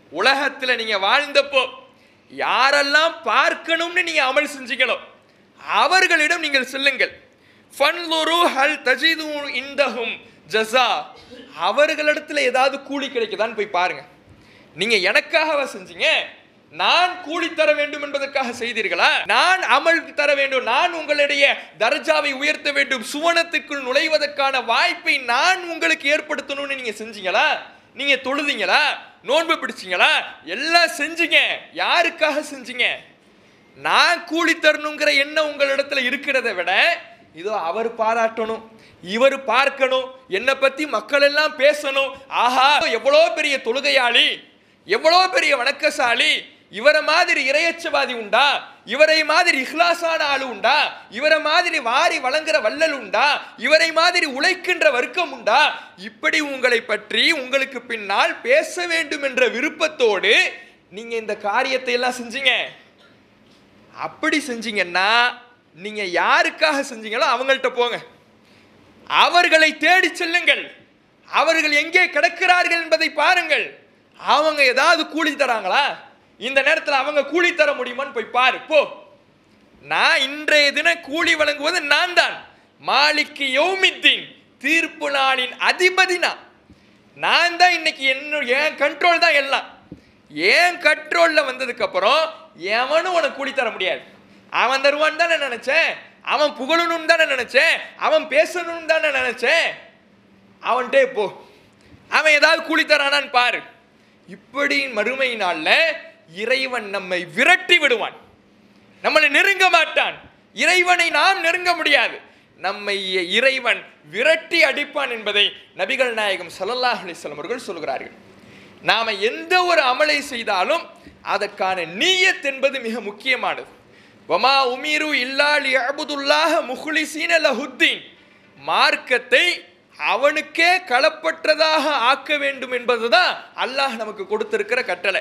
உலகத்துல நீங்க வாழ்ந்தப்போ யாரெல்லாம் பார்க்கணும்னு நீங்க அமல் செஞ்சீங்களோ அவர்களிடம் நீங்கள் செல்லுங்கள் ஃபன்லுரு ஹல் தஜிது இந்தஹும் ஜஸா அவர்களிடத்துல ஏதாவது கூலி கிடைக்குதான்னு போய் பாருங்க நீங்க எனக்காகவா செஞ்சீங்க நான் கூலி தர வேண்டும் என்பதற்காக செய்தீர்களா நான் அமல் தர வேண்டும் நான் உங்களுடைய தர்ஜாவை உயர்த்த வேண்டும் சுவனத்துக்குள் நுழைவதற்கான வாய்ப்பை நான் உங்களுக்கு ஏற்படுத்தணும்னு நீங்க செஞ்சீங்களா நீங்க தொழுதீங்களா நோன்பு பிடிச்சீங்களா எல்லாம் செஞ்சீங்க யாருக்காக செஞ்சீங்க நான் கூலி தரணுங்கிற எண்ணம் உங்களிடத்துல இருக்கிறத விட இதோ அவர் பாராட்டணும் இவர் பார்க்கணும் என்னை பத்தி மக்கள் எல்லாம் பேசணும் ஆஹா எவ்வளோ பெரிய தொழுகையாளி எவ்வளோ பெரிய வணக்கசாலி இவரை மாதிரி இரையச்சவாதி உண்டா இவரை மாதிரி இஹ்லாசான ஆளு உண்டா இவரை மாதிரி வாரி வழங்குற வள்ளல் உண்டா இவரை மாதிரி உழைக்கின்ற வர்க்கம் உண்டா இப்படி உங்களை பற்றி உங்களுக்கு பின்னால் பேச வேண்டும் என்ற விருப்பத்தோடு நீங்க இந்த காரியத்தை எல்லாம் செஞ்சீங்க அப்படி செஞ்சீங்கன்னா நீங்க யாருக்காக செஞ்சீங்களோ அவங்கள்ட்ட போங்க அவர்களை தேடி செல்லுங்கள் அவர்கள் எங்கே கிடக்கிறார்கள் என்பதை பாருங்கள் அவங்க ஏதாவது கூலி தராங்களா இந்த நேரத்தில் அவங்க கூலி தர முடியுமான்னு போய் பாரு போ நான் இன்றைய தினம் கூலி வழங்குவது நான் தான் மாலிக்கு யௌமித்தீன் தீர்ப்பு நாளின் அதிபதி நான் நான் தான் இன்னைக்கு என்ன என் கண்ட்ரோல் தான் எல்லாம் என் கண்ட்ரோலில் வந்ததுக்கு அப்புறம் எவனும் உனக்கு கூலி தர முடியாது அவன் தருவான்னு தானே நினைச்சேன் அவன் புகழணும்னு தானே நினைச்சேன் அவன் பேசணும்னு தானே நினைச்சேன் அவன்கிட்டே போ அவன் ஏதாவது கூலி தரானான்னு பாரு இப்படி மறுமை நாள்ல இறைவன் நம்மை விரட்டி விடுவான் நம்மளை நெருங்க மாட்டான் இறைவனை நாம் நெருங்க முடியாது நம்மை இறைவன் விரட்டி அடிப்பான் என்பதை நபிகள் நாயகம் ஸல்லல்லாஹு அலைஹி வஸல்லம் அவர்கள் சொல்கிறார்கள் நாம எந்த ஒரு அமலை செய்தாலும் அதற்கான நீயத் என்பது மிக முக்கியமானது வமா உமீரு இல்லா லியஅபுதுல்லாஹ முஹ்லிஸீன லஹுத்தீன் மார்க்கத்தை அவனுக்கே களப்பற்றதாக ஆக்க வேண்டும் என்பதுதான் அல்லாஹ் நமக்கு கொடுத்திருக்கிற கட்டளை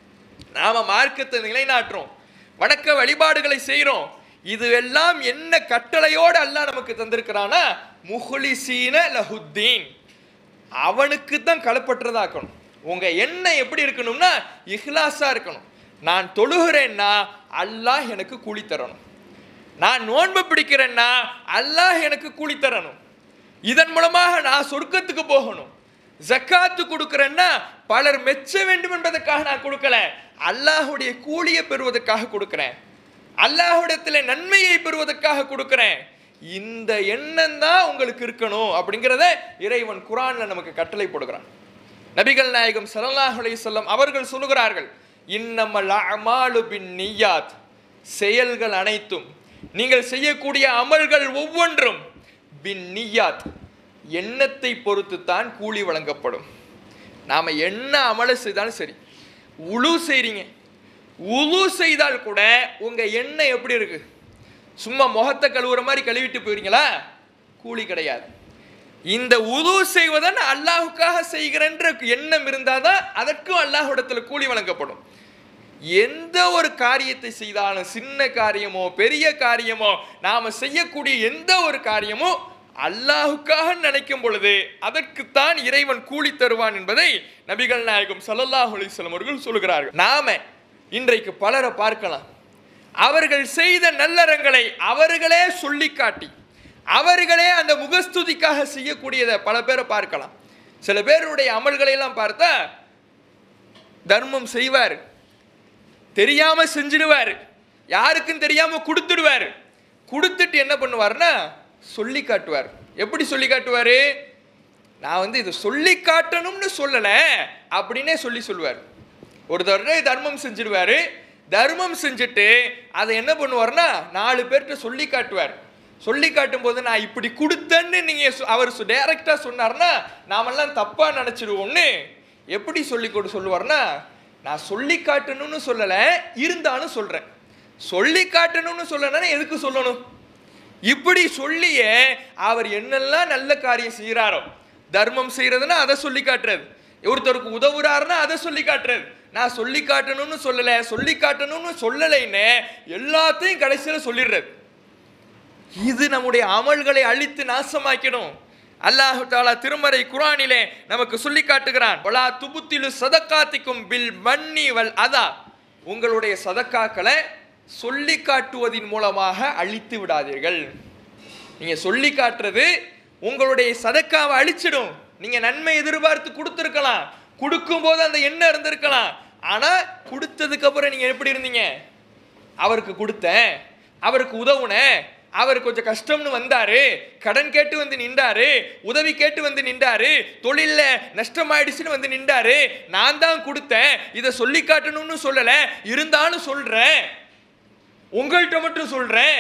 நாம மார்க்கத்தை நிலைநாட்டுறோம் வணக்க வழிபாடுகளை செய்கிறோம் இது எல்லாம் என்ன கட்டளையோடு அல்லாஹ் நமக்கு தந்திருக்கிறானா முஹ்லிசீன லஹுத்தீன் அவனுக்கு தான் களப்பற்றதாக்கணும் உங்க எண்ணம் எப்படி இருக்கணும்னா இஹ்லாஸா இருக்கணும் நான் தொழுகிறேன்னா அல்லாஹ் எனக்கு கூலி தரணும் நான் நோன்பு பிடிக்கிறேன்னா அல்லாஹ் எனக்கு கூலி தரணும் இதன் மூலமாக நான் சொர்க்கத்துக்கு போகணும் ஜக்காத்து கொடுக்கிறேன்னா பலர் மெச்ச வேண்டும் என்பதற்காக நான் கொடுக்கல அல்லாஹுடைய கூலியை பெறுவதற்காக கொடுக்கிறேன் அல்லாஹ்விடத்துல நன்மையை பெறுவதற்காக கொடுக்கிறேன் இந்த எண்ணம் தான் உங்களுக்கு இருக்கணும் அப்படிங்கிறத இறைவன் குரான்ல நமக்கு கட்டளை போடுகிறான் நபிகள் நாயகம் ஸல்லல்லாஹு அலைஹி வஸல்லம் அவர்கள் சொல்லுகிறார்கள் இன்னமல் அமாலு பின் நிய்யாத் செயல்கள் அனைத்தும் நீங்கள் செய்யக்கூடிய அமல்கள் ஒவ்வொன்றும் பின் நிய்யாத் எண்ணத்தை பொறுத்து தான் கூலி வழங்கப்படும் நாம என்ன அமலை செய்தாலும் சரி உழு செய்றீங்க உழு செய்தால் கூட உங்க எண்ணம் எப்படி இருக்கு சும்மா முகத்தை கழுவுற மாதிரி கழுவிட்டு போயிருங்களா கூலி கிடையாது இந்த உது செய்வதன் அல்லாஹுக்காக செய்கிறன்ற எண்ணம் இருந்தாதான் அதற்கும் அல்லாஹ்விடத்துல கூலி வழங்கப்படும் எந்த ஒரு காரியத்தை செய்தாலும் சின்ன காரியமோ பெரிய காரியமோ நாம செய்யக்கூடிய எந்த ஒரு காரியமோ அல்லாஹுக்காக நினைக்கும் பொழுது அதற்குத்தான் இறைவன் கூலி தருவான் என்பதை நபிகள் நாயகம் ஸல்லல்லாஹு அலைஹி வஸல்லம் அவர்கள் சொல்கிறார்கள் நாம இன்றைக்கு பலரை பார்க்கலாம் அவர்கள் செய்த நல்லறங்களை அவர்களே சொல்லி காட்டி அவர்களே அந்த முகஸ்துதிக்காக செய்யக்கூடியதை பல பேரை பார்க்கலாம் சில பேருடைய அமல்களை எல்லாம் பார்த்தா தர்மம் செய்வார் தெரியாம செஞ்சிடுவார் யாருக்கும் தெரியாம கொடுத்துடுவார் கொடுத்துட்டு என்ன பண்ணுவார்னா சொல்லி காட்டுவார் எப்படி சொல்லி காட்டுவார் நான் வந்து இதை சொல்லி காட்டணும்னு சொல்லலை அப்படின்னே சொல்லி சொல்லுவார் ஒரு தடவை தர்மம் செஞ்சிடுவார் தர்மம் செஞ்சுட்டு அதை என்ன பண்ணுவார்னா நாலு பேர்கிட்ட சொல்லி காட்டுவார் சொல்லி காட்டும்போது நான் இப்படி கொடுத்தேன்னு நீங்கள் அவர் டைரெக்டாக சொன்னார்னா நாமெல்லாம் தப்பாக நினச்சிடுவோம்னு எப்படி சொல்லி கொடு சொல்லுவார்னா நான் சொல்லி காட்டணும்னு சொல்லலை இருந்தாலும் சொல்கிறேன் சொல்லி காட்டணும்னு சொல்லணும்னா எதுக்கு சொல்லணும் இப்படி சொல்லியே அவர் என்னெல்லாம் நல்ல காரியம் செய்கிறாரோ தர்மம் செய்யறதுன்னா அதை சொல்லி காட்டுறது ஒருத்தருக்கு உதவுறாருன்னா அதை சொல்லி காட்டுறது நான் சொல்லி காட்டணும்னு சொல்லலை சொல்லி காட்டணும்னு சொல்லலைன்னு எல்லாத்தையும் கடைசியில் சொல்லிடுறது இது நம்முடைய அமல்களை அழித்து நாசமாக்கிடும் அல்லாஹு தாலா திருமறை குரானிலே நமக்கு சொல்லி காட்டுகிறான் வலா துபுத்திலு சதக்காத்திக்கும் பில் மன்னி வல் அதா உங்களுடைய சதக்காக்களை சொல்லி காட்டுவதின் மூலமாக அழித்து விடாதீர்கள் நீங்க சொல்லி காட்டுறது உங்களுடைய சதக்காவை அழிச்சிடும் நீங்க நன்மை எதிர்பார்த்து கொடுத்துருக்கலாம் கொடுக்கும் போது அந்த எண்ணம் இருந்திருக்கலாம் ஆனா கொடுத்ததுக்கு அப்புறம் நீங்க எப்படி இருந்தீங்க அவருக்கு கொடுத்தேன் அவருக்கு உதவுனேன் அவர் கொஞ்சம் கஷ்டம்னு வந்தாரு கடன் கேட்டு வந்து நின்றாரு உதவி கேட்டு வந்து நின்றாரு தொழில்ல நஷ்டமாயிடுச்சுன்னு வந்து நின்றாரு நான் தான் கொடுத்தேன் இதை சொல்லி காட்டணும்னு சொல்லல இருந்தாலும் சொல்றேன் உங்கள்கிட்ட மட்டும் சொல்றேன்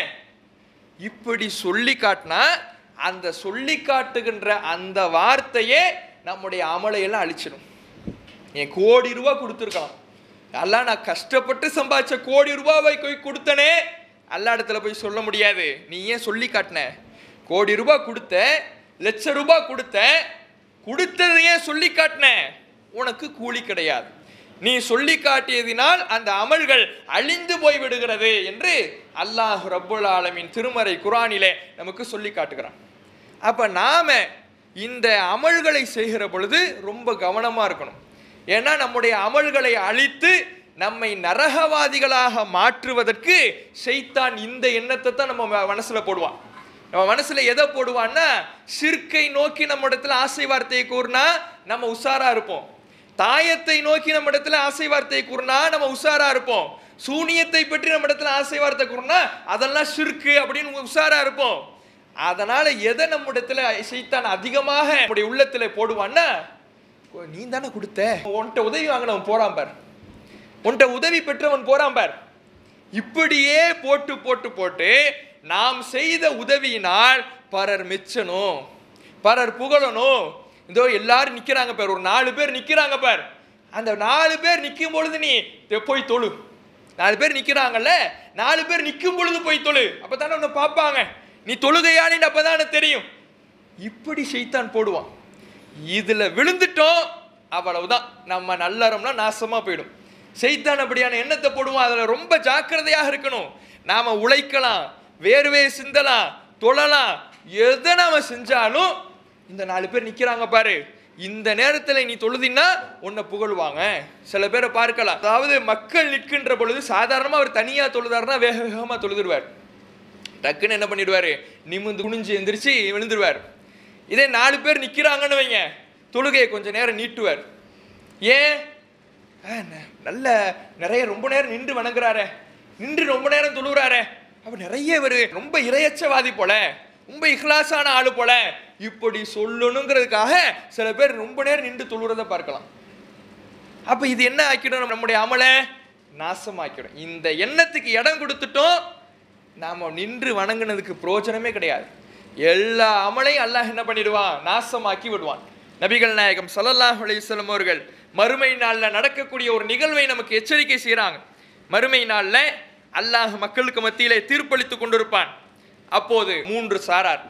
இப்படி சொல்லி காட்டினா அந்த சொல்லி காட்டுகின்ற அந்த வார்த்தையே நம்முடைய அமலையெல்லாம் அழிச்சிடும் என் கோடி ரூபா கொடுத்துருக்கலாம் எல்லாம் நான் கஷ்டப்பட்டு சம்பாதிச்ச கோடி ரூபாவை போய் கொடுத்தனே எல்லா இடத்துல போய் சொல்ல முடியாது நீ ஏன் சொல்லி காட்டின கோடி ரூபாய் கொடுத்த லட்ச ரூபாய் கொடுத்த கொடுத்தது ஏன் சொல்லி காட்டின உனக்கு கூலி கிடையாது நீ சொல்லி காட்டியதினால் அந்த அமல்கள் அழிந்து போய் விடுகிறது என்று அல்லாஹ் ரப்புல் ஆலமின் திருமறை குரானிலே நமக்கு சொல்லி காட்டுகிறான் அப்ப நாம இந்த அமல்களை செய்கிற பொழுது ரொம்ப கவனமா இருக்கணும் ஏன்னா நம்முடைய அமல்களை அழித்து நம்மை நரகவாதிகளாக மாற்றுவதற்கு ஷைத்தான் இந்த எண்ணத்தை தான் நம்ம ம- மனசுல போடுவான் நம்ம மனசுல எதை போடுவான்னா சிற்கை நோக்கி நம்ம இடத்துல ஆசை வார்த்தையை கூறினா நம்ம உஷாரா இருப்போம் தாயத்தை நோக்கி நம்ம இடத்துல ஆசை வார்த்தையை கூறினா நம்ம உஷாரா இருப்போம் சூனியத்தை பற்றி நம்ம இடத்துல ஆசை வார்த்தை கூறினா அதெல்லாம் சிற்கு அப்படின்னு உஷாரா இருப்போம் அதனால எதை நம்ம இடத்துல சைத்தான் அதிகமாக நம்முடைய உள்ளத்துல போடுவான்னா நீ தானே கொடுத்த உன்கிட்ட உதவி வாங்கினவன் போறான் பார் உன்கிட்ட உதவி பெற்றவன் போறான் பார் இப்படியே போட்டு போட்டு போட்டு நாம் செய்த உதவியினால் பலர் மெச்சணும் பலர் புகழணும் இதோ எல்லாரும் நிக்கிறாங்க பார் ஒரு நாலு பேர் நிக்கிறாங்க பார் அந்த நாலு பேர் நிற்கும் பொழுது நீ தெ- போய் தொழு நாலு பேர் நிக்கிறாங்கல்ல நாலு பேர் நிற்கும் பொழுது போய் தொழு அப்பதானே உன்னை பார்ப்பாங்க நீ தொழுகையாளின்னு அப்பதானே தெரியும் இப்படி செய்தான் போடுவான் இதுல விழுந்துட்டோம் அவ்வளவுதான் நம்ம நல்லறம்னா நாசமா போயிடும் செய்தான் அப்படியான எண்ணத்தை போடுவோம் அதுல ரொம்ப ஜாக்கிரதையாக இருக்கணும் நாம உழைக்கலாம் வேர்வையை சிந்தலாம் தொழலாம் எதை நாம செஞ்சாலும் இந்த நாலு பேர் நிக்கிறாங்க பாரு இந்த நேரத்துல நீ தொழுதின்னா உன்னை புகழுவாங்க சில பேரை பார்க்கலாம் அதாவது மக்கள் நிற்கின்ற பொழுது சாதாரணமா அவர் தனியா தொழுதாருன்னா வேக வேகமா தொழுதுருவார் டக்குன்னு என்ன பண்ணிடுவாரு நிமிந்து குனிஞ்சு எந்திரிச்சு விழுந்துருவார் இதே நாலு பேர் நிக்கிறாங்கன்னு வைங்க தொழுகையை கொஞ்ச நேரம் நீட்டுவார் ஏன் ஆ, ந- நல்ல நிறைய ரொம்ப நேரம் நின்று வணங்குறாரே நின்று ரொம்ப நேரம் தொழுகிறாரே அப்ப நிறைய இவர் ரொம்ப இரையச்சவாதி போல ரொம்ப இஹ்லாஸான ஆளு போல இப்படி சொல்லணுங்கிறதுக்காக சில பேர் ரொம்ப நேரம் நின்று தொழுகிறத பார்க்கலாம் அப்ப இது என்ன ஆக்கிடும் நம்முடைய அமலை நாசமாக்கிடும் இந்த எண்ணத்துக்கு இடம் கொடுத்துட்டோம் நாம நின்று வணங்குனதுக்கு பிரயோஜனமே கிடையாது எல்லா அமலையும் அல்லாஹ் என்ன பண்ணிடுவான் நாசமாக்கி விடுவான் நபிகள் நாயகம் ஸல்லல்லாஹு அலைஹி வஸல்லம் அவர்கள் மறுமை நாள்ல நடக்கக்கூடிய ஒரு நிகழ்வை நமக்கு எச்சரிக்கை செய்றாங்க மறுமை நாள்ல அல்லாஹ் மக்களுக்கு மத்தியிலே தீர்ப்பளித்து கொண்டிருப்பான் அப்போது மூன்று சாரார்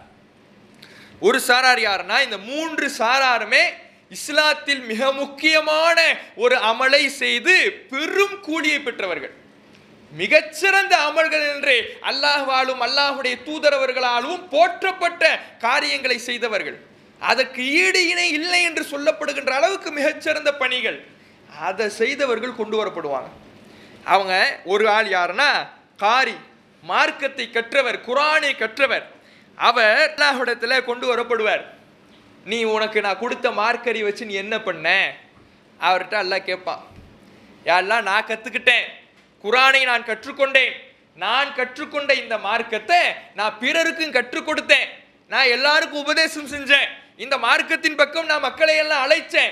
ஒரு சாரார் யாருன்னா இந்த மூன்று சாராருமே இஸ்லாத்தில் மிக முக்கியமான ஒரு அமலை செய்து பெரும் கூலியை பெற்றவர்கள் மிகச்சிறந்த அமல்கள் என்று அல்லாஹ் வாழும் அல்லாஹுடைய தூதரவர்களாலும் போற்றப்பட்ட காரியங்களை செய்தவர்கள் அதற்கு ஈடு இணை இல்லை என்று சொல்லப்படுகின்ற அளவுக்கு மிகச்சிறந்த பணிகள் அதை செய்தவர்கள் கொண்டு வரப்படுவாங்க அவங்க ஒரு ஆள் யாருன்னா காரி மார்க்கத்தை கற்றவர் குரானை கற்றவர் அவர் அல்லாஹ்விடத்துல கொண்டு வரப்படுவார் நீ உனக்கு நான் கொடுத்த மார்க்கரி வச்சு நீ என்ன பண்ண அவர்கிட்ட அல்லாஹ் கேட்பான் யாரெல்லாம் நான் கத்துக்கிட்டேன் குரானை நான் கற்றுக்கொண்டேன் நான் கற்றுக்கொண்ட இந்த மார்க்கத்தை நான் பிறருக்கும் கற்றுக் கொடுத்தேன் நான் எல்லாருக்கும் உபதேசம் செஞ்சேன் இந்த மார்க்கத்தின் பக்கம் நான் மக்களை எல்லாம் அழைச்சேன்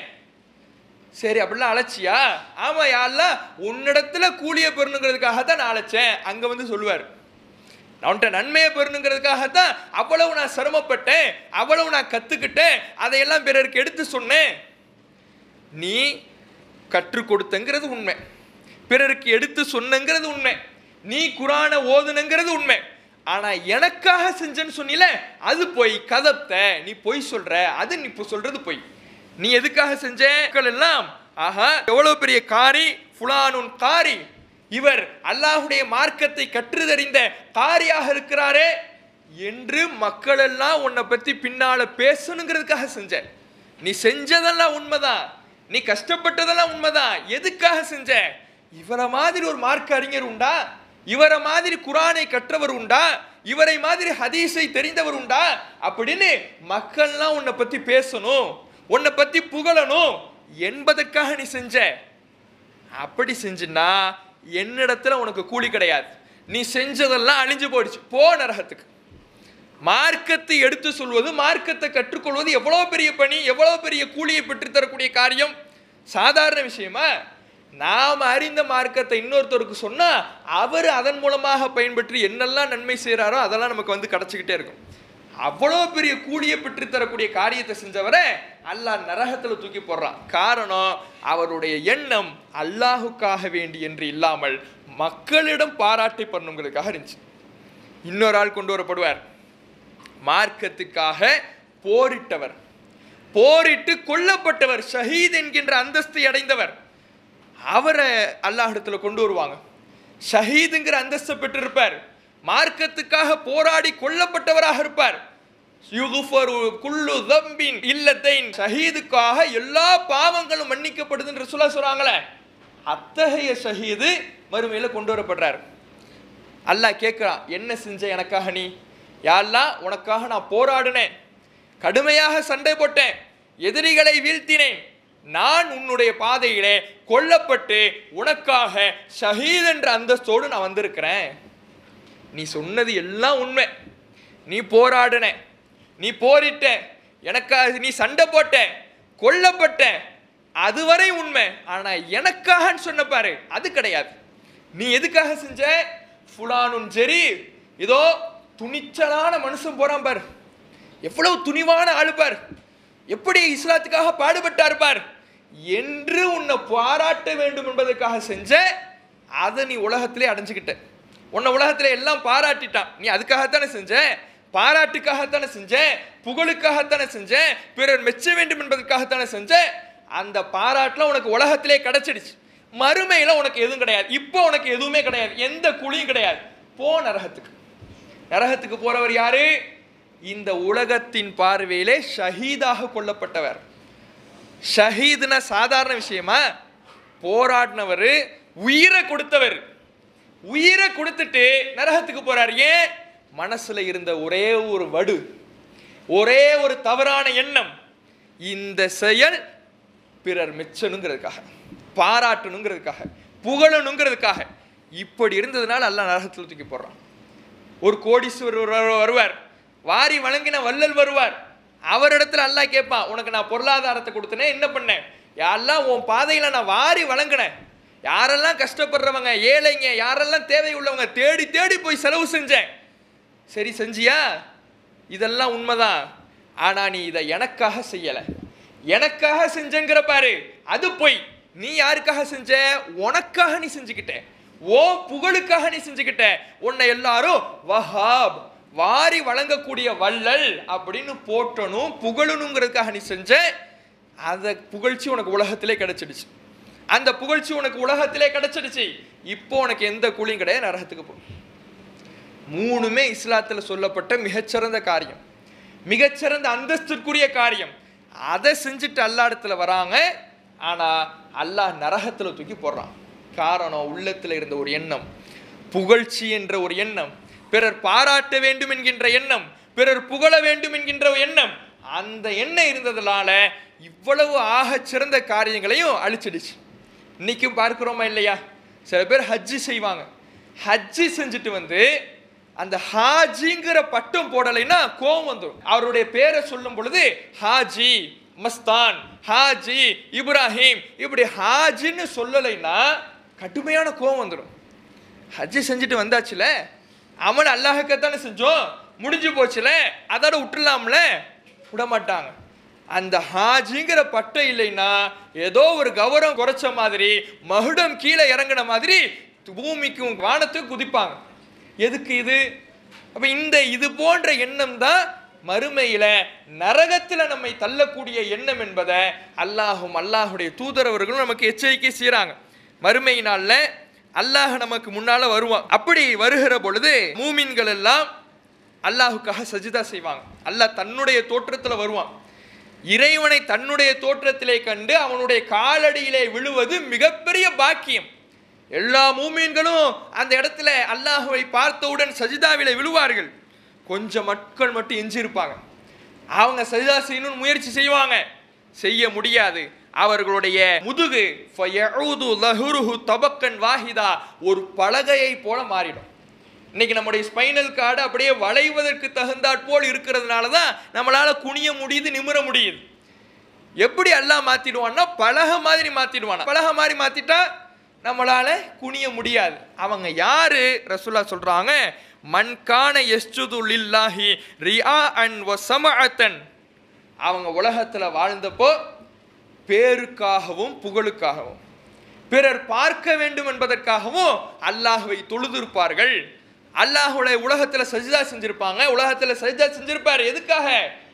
சரி அப்படிலாம் அழைச்சியா ஆமா யாரெல்லாம் உன்னிடத்துல கூலிய பெறணுங்கிறதுக்காக தான் நான் அழைச்சேன் அங்க வந்து சொல்லுவார் அவன்கிட்ட நன்மையை பெறணுங்கிறதுக்காகத்தான் அவ்வளவு நான் சிரமப்பட்டேன் அவ்வளவு நான் கத்துக்கிட்டேன் அதையெல்லாம் பிறருக்கு எடுத்து சொன்னேன் நீ கற்றுக் கொடுத்தங்கிறது உண்மை பிறருக்கு எடுத்து சொன்னங்கிறது உண்மை நீ குரானை ஓதுனங்கிறது உண்மை ஆனா எனக்காக செஞ்சேன்னு சொன்னில அது பொய் கதப்த நீ பொய் சொல்ற அது நீ இப்போ சொல்றது பொய் நீ எதுக்காக செஞ்ச மக்கள் எல்லாம் ஆஹா எவ்வளவு பெரிய காரி ஃபுலானுன் காரி இவர் அல்லாஹுடைய மார்க்கத்தை கற்றுதறிந்த காரியாக இருக்கிறாரே என்று மக்கள் எல்லாம் உன்னை பத்தி பின்னால பேசணுங்கிறதுக்காக செஞ்ச நீ செஞ்சதெல்லாம் உண்மைதான் நீ கஷ்டப்பட்டதெல்லாம் உண்மைதான் எதுக்காக செஞ்ச இவரை மாதிரி ஒரு மார்க் அறிஞர் உண்டா இவரை மாதிரி குரானை கற்றவர் உண்டா இவரை மாதிரி ஹதீஸை தெரிந்தவர் உண்டா அப்படின்னு மக்கள்லாம் உன்னை பத்தி பேசணும் உன்னை பத்தி புகழணும் என்பதற்காக நீ செஞ்ச அப்படி செஞ்சுன்னா என்னிடத்துல உனக்கு கூலி கிடையாது நீ செஞ்சதெல்லாம் அழிஞ்சு போயிடுச்சு போ நரகத்துக்கு மார்க்கத்தை எடுத்து சொல்வது மார்க்கத்தை கற்றுக்கொள்வது எவ்வளோ பெரிய பணி எவ்வளோ பெரிய கூலியை பெற்றுத்தரக்கூடிய காரியம் சாதாரண விஷயமா நாம் அறிந்த மார்க்கத்தை இன்னொருத்தருக்கு சொன்னா அவர் அதன் மூலமாக பயன்பெற்று என்னெல்லாம் நன்மை செய்கிறாரோ அதெல்லாம் நமக்கு வந்து கிடச்சிக்கிட்டே இருக்கும் அவ்வளோ பெரிய கூலியை பெற்றுத்தரக்கூடிய காரியத்தை செஞ்சவரை அல்லாஹ் நரகத்தில் தூக்கி போடுறான் காரணம் அவருடைய எண்ணம் அல்லாஹுக்காக வேண்டி என்று இல்லாமல் மக்களிடம் பாராட்டை பண்ணுங்கிறதுக்காக இருந்துச்சு இன்னொரு ஆள் கொண்டு வரப்படுவார் மார்க்கத்துக்காக போரிட்டவர் போரிட்டு கொல்லப்பட்டவர் ஷஹீத் என்கின்ற அந்தஸ்தை அடைந்தவர் அவரை அல்லாஹிடத்துல கொண்டு வருவாங்க ஷஹீதுங்கிற அந்தஸ்தை பெற்றிருப்பார் மார்க்கத்துக்காக போராடி கொல்லப்பட்டவராக இருப்பார் யுகுஃபரு குல்லு தம்பின் இல்லத்தைன் ஷஹீதுக்காக எல்லா பாவங்களும் மன்னிக்கப்படுதுன்னு சொல்ல சொல்றாங்களே அத்தகைய ஷஹீது மறுமையில கொண்டு வரப்படுறார் அல்லாஹ் கேட்குறான் என்ன செஞ்ச எனக்காக நீ யாரெல்லாம் உனக்காக நான் போராடினேன் கடுமையாக சண்டை போட்டேன் எதிரிகளை வீழ்த்தினேன் நான் உன்னுடைய பாதையிலே கொல்லப்பட்டு உனக்காக ஷஹீத் என்ற அந்தஸ்தோடு நான் வந்திருக்கிறேன் நீ சொன்னது எல்லாம் உண்மை நீ போராடின நீ போரிட்ட எனக்காக நீ சண்டை போட்ட கொல்லப்பட்ட அதுவரை உண்மை ஆனா எனக்காகன்னு சொன்ன பாரு அது கிடையாது நீ எதுக்காக செஞ்ச ஃபுலானும் சரி இதோ துணிச்சலான மனுஷன் போறான் பார் எவ்வளவு துணிவான ஆளு பார் எப்படி இஸ்லாத்துக்காக பாடுபட்டார் பார் என்று உன்னை பாராட்ட வேண்டும் என்பதற்காக செஞ்ச அதை நீ உலகத்திலே அடைஞ்சுக்கிட்ட உன்னை உலகத்துல எல்லாம் பாராட்டிட்டான் நீ அதுக்காகத்தானே செஞ்ச பாராட்டுக்காகத்தானே செஞ்ச புகழுக்காகத்தானே செஞ்ச பிறர் மெச்ச வேண்டும் என்பதற்காகத்தானே செஞ்ச அந்த பாராட்டுல உனக்கு உலகத்திலே கிடைச்சிடுச்சு மறுமையில உனக்கு எதுவும் கிடையாது இப்போ உனக்கு எதுவுமே கிடையாது எந்த குழியும் கிடையாது போ நரகத்துக்கு நரகத்துக்கு போறவர் யாரு இந்த உலகத்தின் பார்வையிலே ஷஹீதாக கொல்லப்பட்டவர் ஷஹீதுனா சாதாரண விஷயமா போராடினவர் உயிரை கொடுத்தவர் உயிரை கொடுத்துட்டு நரகத்துக்கு போறார் ஏன் மனசுல இருந்த ஒரே ஒரு வடு ஒரே ஒரு தவறான எண்ணம் இந்த செயல் பிறர் மெச்சணுங்கிறதுக்காக பாராட்டணுங்கிறதுக்காக புகழணுங்கிறதுக்காக இப்படி இருந்ததுனால எல்லாம் நரகத்தில் தூக்கி போடுறான் ஒரு கோடீஸ்வரர் வருவார் வருவார் வாரி வழங்கின வள்ளல் வருவார் அவரிடத்துல அல்லாஹ் கேட்பான் உனக்கு நான் பொருளாதாரத்தை கொடுத்தனே என்ன பண்ணேன் யாரெல்லாம் உன் பாதையில நான் வாரி வழங்கினேன் யாரெல்லாம் கஷ்டப்படுறவங்க ஏழைங்க யாரெல்லாம் தேவை உள்ளவங்க தேடி தேடி போய் செலவு செஞ்சேன் சரி செஞ்சியா இதெல்லாம் உண்மைதான் ஆனா நீ இதை எனக்காக செய்யல எனக்காக செஞ்சங்கிற பாரு அது பொய் நீ யாருக்காக செஞ்ச உனக்காக நீ செஞ்சுக்கிட்ட ஓ புகழுக்காக நீ செஞ்சுக்கிட்ட உன்னை எல்லாரும் வஹாப் வாரி வழங்கக்கூடிய வள்ளல் அப்படின்னு போட்டணும் புகழணுங்கிறதுக்காக நீ செஞ்ச அந்த புகழ்ச்சி உனக்கு உலகத்திலே கிடைச்சிடுச்சு அந்த புகழ்ச்சி உனக்கு உலகத்திலே கிடைச்சிடுச்சு இப்போ உனக்கு எந்த கூலியும் கிடையாது நரகத்துக்கு போ மூணுமே இஸ்லாத்தில் சொல்லப்பட்ட மிகச்சிறந்த காரியம் மிகச்சிறந்த அந்தஸ்திற்குரிய காரியம் அதை செஞ்சுட்டு அல்லா இடத்துல வராங்க ஆனால் அல்லாஹ் நரகத்தில் தூக்கி போடுறான் காரணம் உள்ளத்தில் இருந்த ஒரு எண்ணம் புகழ்ச்சி என்ற ஒரு எண்ணம் பிறர் பாராட்ட வேண்டும் என்கின்ற எண்ணம் பிறர் புகழ வேண்டும் என்கின்ற ஒரு எண்ணம் அந்த எண்ணம் இருந்ததுனால இவ்வளவு ஆகச் சிறந்த காரியங்களையும் அழிச்சிடுச்சு இன்னைக்கும் பார்க்கிறோமா இல்லையா சில பேர் ஹஜ்ஜி செய்வாங்க ஹஜ்ஜி செஞ்சுட்டு வந்து அந்த ஹாஜிங்கிற பட்டம் போடலைன்னா கோவம் வந்துடும் அவருடைய பேரை சொல்லும் பொழுது ஹாஜி மஸ்தான் ஹாஜி இப்ராஹிம் இப்படி ஹாஜின்னு சொல்லலைன்னா கடுமையான கோவம் வந்துடும் ஹஜ்ஜி செஞ்சுட்டு வந்தாச்சுல அமல் அல்லாஹக்கத்தானே செஞ்சோம் முடிஞ்சு போச்சுல அதோட விட்டுலாம்ல விட மாட்டாங்க அந்த ஹாஜிங்கிற பட்டம் இல்லைன்னா ஏதோ ஒரு கௌரவம் குறைச்ச மாதிரி மகுடம் கீழே இறங்கின மாதிரி பூமிக்கும் வானத்துக்கும் குதிப்பாங்க எதுக்கு இது அப்ப இந்த இது போன்ற எண்ணம் தான் மறுமையில நரகத்துல நம்மை தள்ளக்கூடிய எண்ணம் என்பதை அல்லாஹும் அல்லாஹுடைய தூதரவர்களும் நமக்கு எச்சரிக்கை செய்றாங்க மறுமை நாள்ல அல்லாஹ் நமக்கு முன்னால வருவான் அப்படி வருகிற பொழுது மூமின்கள் எல்லாம் அல்லாஹுக்காக சஜிதா செய்வாங்க அல்லாஹ் தன்னுடைய தோற்றத்தில் வருவான் இறைவனை தன்னுடைய தோற்றத்திலே கண்டு அவனுடைய காலடியிலே விழுவது மிகப்பெரிய பாக்கியம் எல்லா மூமீன்களும் அந்த இடத்துல அல்லாஹுவை பார்த்தவுடன் சஜிதாவிலே விழுவார்கள் கொஞ்சம் மக்கள் மட்டும் எஞ்சிருப்பாங்க அவங்க சஜிதா செய்யணும்னு முயற்சி செய்வாங்க செய்ய முடியாது அவர்களுடைய முதுகு ஃபயஊது லஹுருஹு தபக்கன் வாஹிதா ஒரு பலகையை போல மாறிடும் இன்னைக்கு நம்முடைய ஸ்பைனல் கார்டு அப்படியே வளைவதற்கு தகுந்தாற் போல் இருக்கிறதுனால தான் நம்மளால குனிய முடியுது நிமிர முடியுது எப்படி எல்லாம் மாத்திடுவான்னா பலகை மாதிரி மாத்திடுவான் பலகை மாதிரி மாத்திட்டா நம்மளால குனிய முடியாது அவங்க யாரு ரசூல்லா சொல்றாங்க மன்கான எஸ்ஜுது லில்லாஹி ரியா அன் வசமஅத்தன் அவங்க உலகத்துல வாழ்ந்தப்போ பேருக்காகவும் புகழுக்காகவும் பிறர் பார்க்க வேண்டும் என்பதற்காகவும் அல்லாஹ்வை தொழுதிருப்பார்கள் அல்லாஹுடைய உலகத்துல சஜிதா செஞ்சிருப்பாங்க உலகத்துல சஜிதா செஞ்சிருப்பாரு எதுக்காக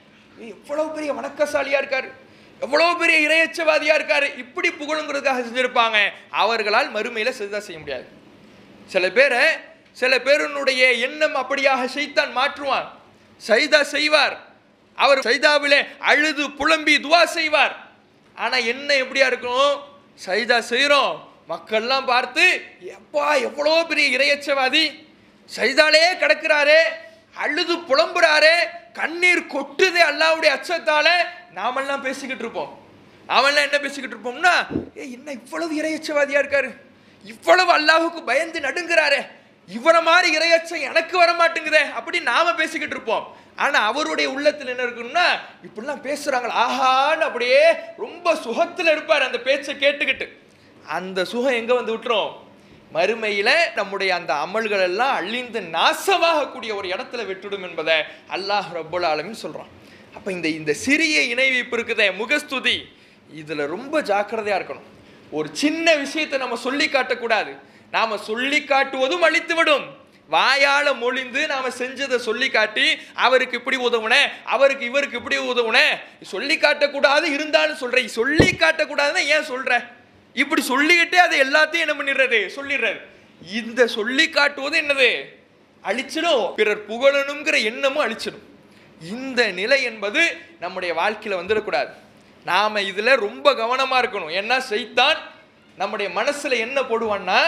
எவ்வளவு பெரிய வணக்கசாலியா இருக்காரு எவ்வளவு பெரிய இரையச்சவாதியா இருக்காரு இப்படி புகழுங்கிறதுக்காக செஞ்சிருப்பாங்க அவர்களால் மறுமையில சஜிதா செய்ய முடியாது சில பேரை சில பேருனுடைய எண்ணம் அப்படியாக செய்தான் மாற்றுவான் சைதா செய்வார் அவர் சைதாவிலே அழுது புலம்பி துவா செய்வார் ஆனா என்ன எப்படியா இருக்கும் சைதா செய்கிறோம் மக்கள்லாம் பார்த்து எப்பா எவ்வளோ பெரிய இரையச்சவாதி சைதாலே கிடக்கிறாரே அழுது புலம்புறாரே கண்ணீர் கொட்டுதே அல்லாவுடைய அச்சத்தால நாமெல்லாம் பேசிக்கிட்டு இருப்போம் அவன்லாம் என்ன பேசிக்கிட்டு இருப்போம்னா ஏ என்ன இவ்வளவு இரையச்சவாதியா இருக்காரு இவ்வளவு அல்லாஹுக்கு பயந்து நடுங்கிறாரே இவரை மாதிரி இரையச்சம் எனக்கு வர மாட்டேங்குதே அப்படி நாம பேசிக்கிட்டு இருப்போம் ஆனா அவருடைய உள்ளத்துல என்ன இருக்குன்னா இப்படிலாம் பேசுறாங்க ஆஹான்னு அப்படியே ரொம்ப சுகத்துல இருப்பார் அந்த பேச்சை கேட்டுக்கிட்டு அந்த சுகம் எங்க வந்து விட்டுரும் மறுமையில நம்முடைய அந்த அமல்கள் எல்லாம் அழிந்து நாசமாகக்கூடிய ஒரு இடத்துல விட்டுடும் என்பதை அல்லாஹ் ரப்புல் ஆலமீன் சொல்றான் அப்ப இந்த இந்த சிறிய இணை வைப்பு இருக்குதே முகஸ்துதி இதுல ரொம்ப ஜாக்கிரதையா இருக்கணும் ஒரு சின்ன விஷயத்தை நம்ம சொல்லி காட்டக்கூடாது நாம சொல்லி காட்டுவதும் அழித்து விடும் வாயால மொழிந்து நாம செஞ்சதை சொல்லி காட்டி அவருக்கு இப்படி உதவுனே அவருக்கு இவருக்கு இப்படி உதவுனே சொல்லி காட்டக்கூடாது இருந்தாலும் சொல்றேன் சொல்லி காட்டக்கூடாதுன்னா ஏன் சொல்ற இப்படி சொல்லிக்கிட்டே அதை எல்லாத்தையும் என்ன பண்ணிடுறது சொல்லிடுறது இந்த சொல்லி காட்டுவது என்னது அழிச்சிடும் பிறர் புகழணுங்கிற எண்ணமும் அழிச்சிடும் இந்த நிலை என்பது நம்முடைய வாழ்க்கையில வந்துடக்கூடாது நாம இதுல ரொம்ப கவனமா இருக்கணும் ஏன்னா செய்தான் நம்முடைய மனசுல என்ன போடுவான்னா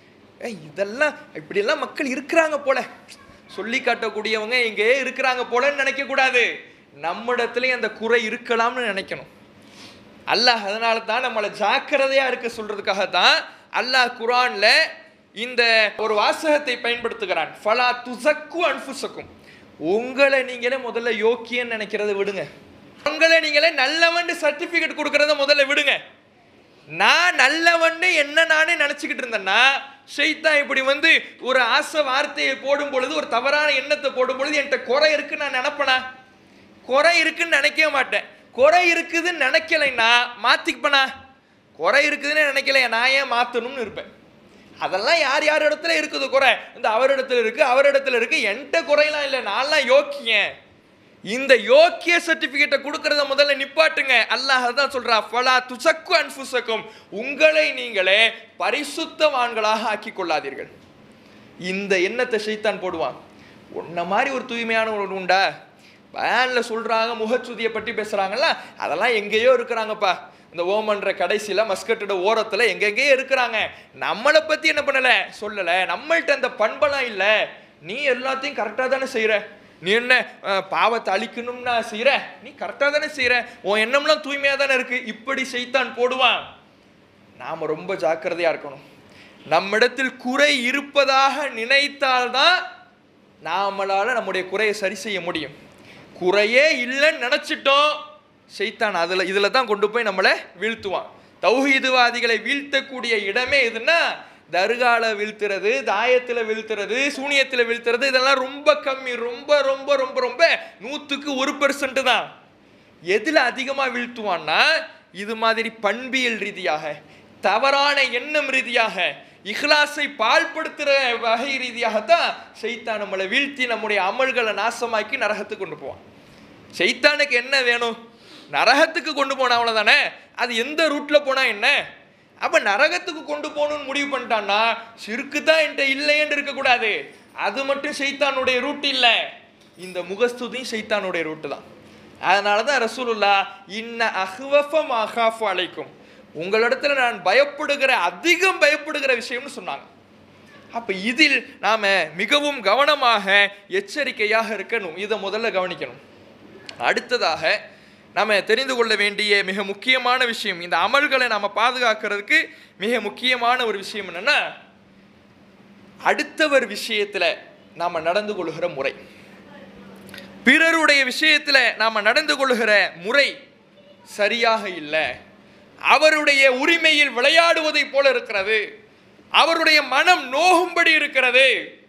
ஏய் இதெல்லாம் இப்படியெல்லாம் மக்கள் இருக்கிறாங்க போல சொல்லி காட்டக்கூடியவங்க எங்கேயே இருக்கிறாங்க போலன்னு நினைக்க கூடாது நம்மிடத்துலயும் அந்த குறை இருக்கலாம்னு நினைக்கணும் அல்லாஹ் அதனால தான் நம்மளை ஜாக்கிரதையா இருக்க சொல்றதுக்காக தான் அல்லாஹ் குரான்ல இந்த ஒரு வாசகத்தை பயன்படுத்துகிறான் ஃபலா துசக்கு அன்ஃபுசக்கும் உங்களை நீங்களே முதல்ல யோக்கியன்னு நினைக்கிறத விடுங்க உங்களை நீங்களே நல்லவன் சர்டிபிகேட் கொடுக்கறத முதல்ல விடுங்க நான் நல்லவன்னு என்ன நானே நினச்சிக்கிட்டு இருந்தேன்னா ஷைத்தான் இப்படி வந்து ஒரு ஆசை வார்த்தையை போடும் பொழுது ஒரு தவறான எண்ணத்தை போடும் பொழுது என்கிட்ட குறை இருக்குன்னு நான் நினப்பேனா குறை இருக்குன்னு நினைக்கவே மாட்டேன் குறை இருக்குதுன்னு நினைக்கலைன்னா மாத்திக்கப்பனா குறை இருக்குதுன்னு நினைக்கலையா நான் ஏன் மாற்றணும்னு இருப்பேன் அதெல்லாம் யார் யார் இடத்துல இருக்குது குறை இந்த அவரிடத்துல இருக்கு அவரிடத்துல இருக்கு என்கிட்ட குறையெல்லாம் இல்லை நான்லாம் யோக்கியன் இந்த யோக்கிய சர்டிபிகேட்டை கொடுக்கறத முதல்ல நிப்பாட்டுங்க அல்லாஹ் தான் சொல்றா ஃபலா துசக்கு அன்ஃபுசக்கும் உங்களை நீங்களே பரிசுத்தவான்களாக ஆக்கிக் கொள்ளாதீர்கள் இந்த எண்ணத்தை ஷைத்தான் போடுவான் உன்ன மாதிரி ஒரு தூய்மையான ஒரு உண்டா பேனில் சொல்கிறாங்க முகச்சுதியை பற்றி பேசுகிறாங்கல்ல அதெல்லாம் எங்கேயோ இருக்கிறாங்கப்பா இந்த ஓமன்ற கடைசியில் மஸ்கட்டோட ஓரத்தில் எங்கெங்கேயோ இருக்கிறாங்க நம்மளை பற்றி என்ன பண்ணலை சொல்லலை நம்மள்ட்ட அந்த பண்பெல்லாம் இல்லை நீ எல்லாத்தையும் கரெக்டாக தானே செய்கிற நீ என்ன அஹ், பாவத்தை அழிக்கணும்னா செய்கிற நீ கரெக்டாக தானே செய்கிற உன் எண்ணம்லாம் தூய்மையாக தானே இருக்குது இப்படி செய்தான் போடுவான் நாம் ரொம்ப ஜாக்கிரதையாக இருக்கணும் நம்மிடத்தில் குறை இருப்பதாக நினைத்தால்தான் நாமளால நம்முடைய குறையை சரி செய்ய முடியும் குறையே இல்லைன்னு நினச்சிட்டோம் செய்தான் அதில் இதில் தான் கொண்டு போய் நம்மளை வீழ்த்துவான் தௌஹீதுவாதிகளை வீழ்த்தக்கூடிய இடமே எதுன்னா தர்கால வீழ்த்துறது தாயத்தில் வீழ்த்துறது சூனியத்தில் வீழ்த்துறது இதெல்லாம் ரொம்ப கம்மி ரொம்ப ரொம்ப ரொம்ப ரொம்ப நூற்றுக்கு ஒரு பெர்சன்ட் தான் எதில் அதிகமாக வீழ்த்துவான்னா இது மாதிரி பண்பியல் ரீதியாக தவறான எண்ணம் ரீதியாக இஹ்லாஸை பால்படுத்துகிற வகை ரீதியாகத்தான் செய்தான் நம்மளை வீழ்த்தி நம்முடைய அமல்களை நாசமாக்கி நரகத்துக்கு கொண்டு போவான் செய்தானுக்கு என்ன வேணும் நரகத்துக்கு கொண்டு போனா அவ்வளோதானே அது எந்த ரூட்டில் போனால் என்ன அப்போ நரகத்துக்கு கொண்டு போகணும்னு முடிவு பண்ணிட்டான்னா சிறுக்கு தான் என்கிட்ட இல்லைன்னு இருக்கக்கூடாது அது மட்டும் செய்தானுடைய ரூட் இல்லை இந்த முகஸ்துதியும் ஷைத்தானுடைய ரூட்டு தான் அதனால தான் ரசூலுல்லா இன்ன அஹ்வஃபம் அஹாஃபு அலைக்கும் உங்களிடத்துல நான் பயப்படுகிற அதிகம் பயப்படுகிற விஷயம்னு சொன்னாங்க அப்ப இதில் நாம மிகவும் கவனமாக எச்சரிக்கையாக இருக்கணும் இதை முதல்ல கவனிக்கணும் அடுத்ததாக நாம தெரிந்து கொள்ள வேண்டிய மிக முக்கியமான விஷயம் இந்த அமல்களை நாம பாதுகாக்கிறதுக்கு மிக முக்கியமான ஒரு விஷயம் என்னன்னா அடுத்தவர் விஷயத்துல நாம நடந்து கொள்கிற முறை பிறருடைய விஷயத்துல நாம நடந்து கொள்கிற முறை சரியாக இல்லை அவருடைய உரிமையில் விளையாடுவதைப் போல இருக்கிறது அவருடைய மனம் நோகும்படி இருக்கிறது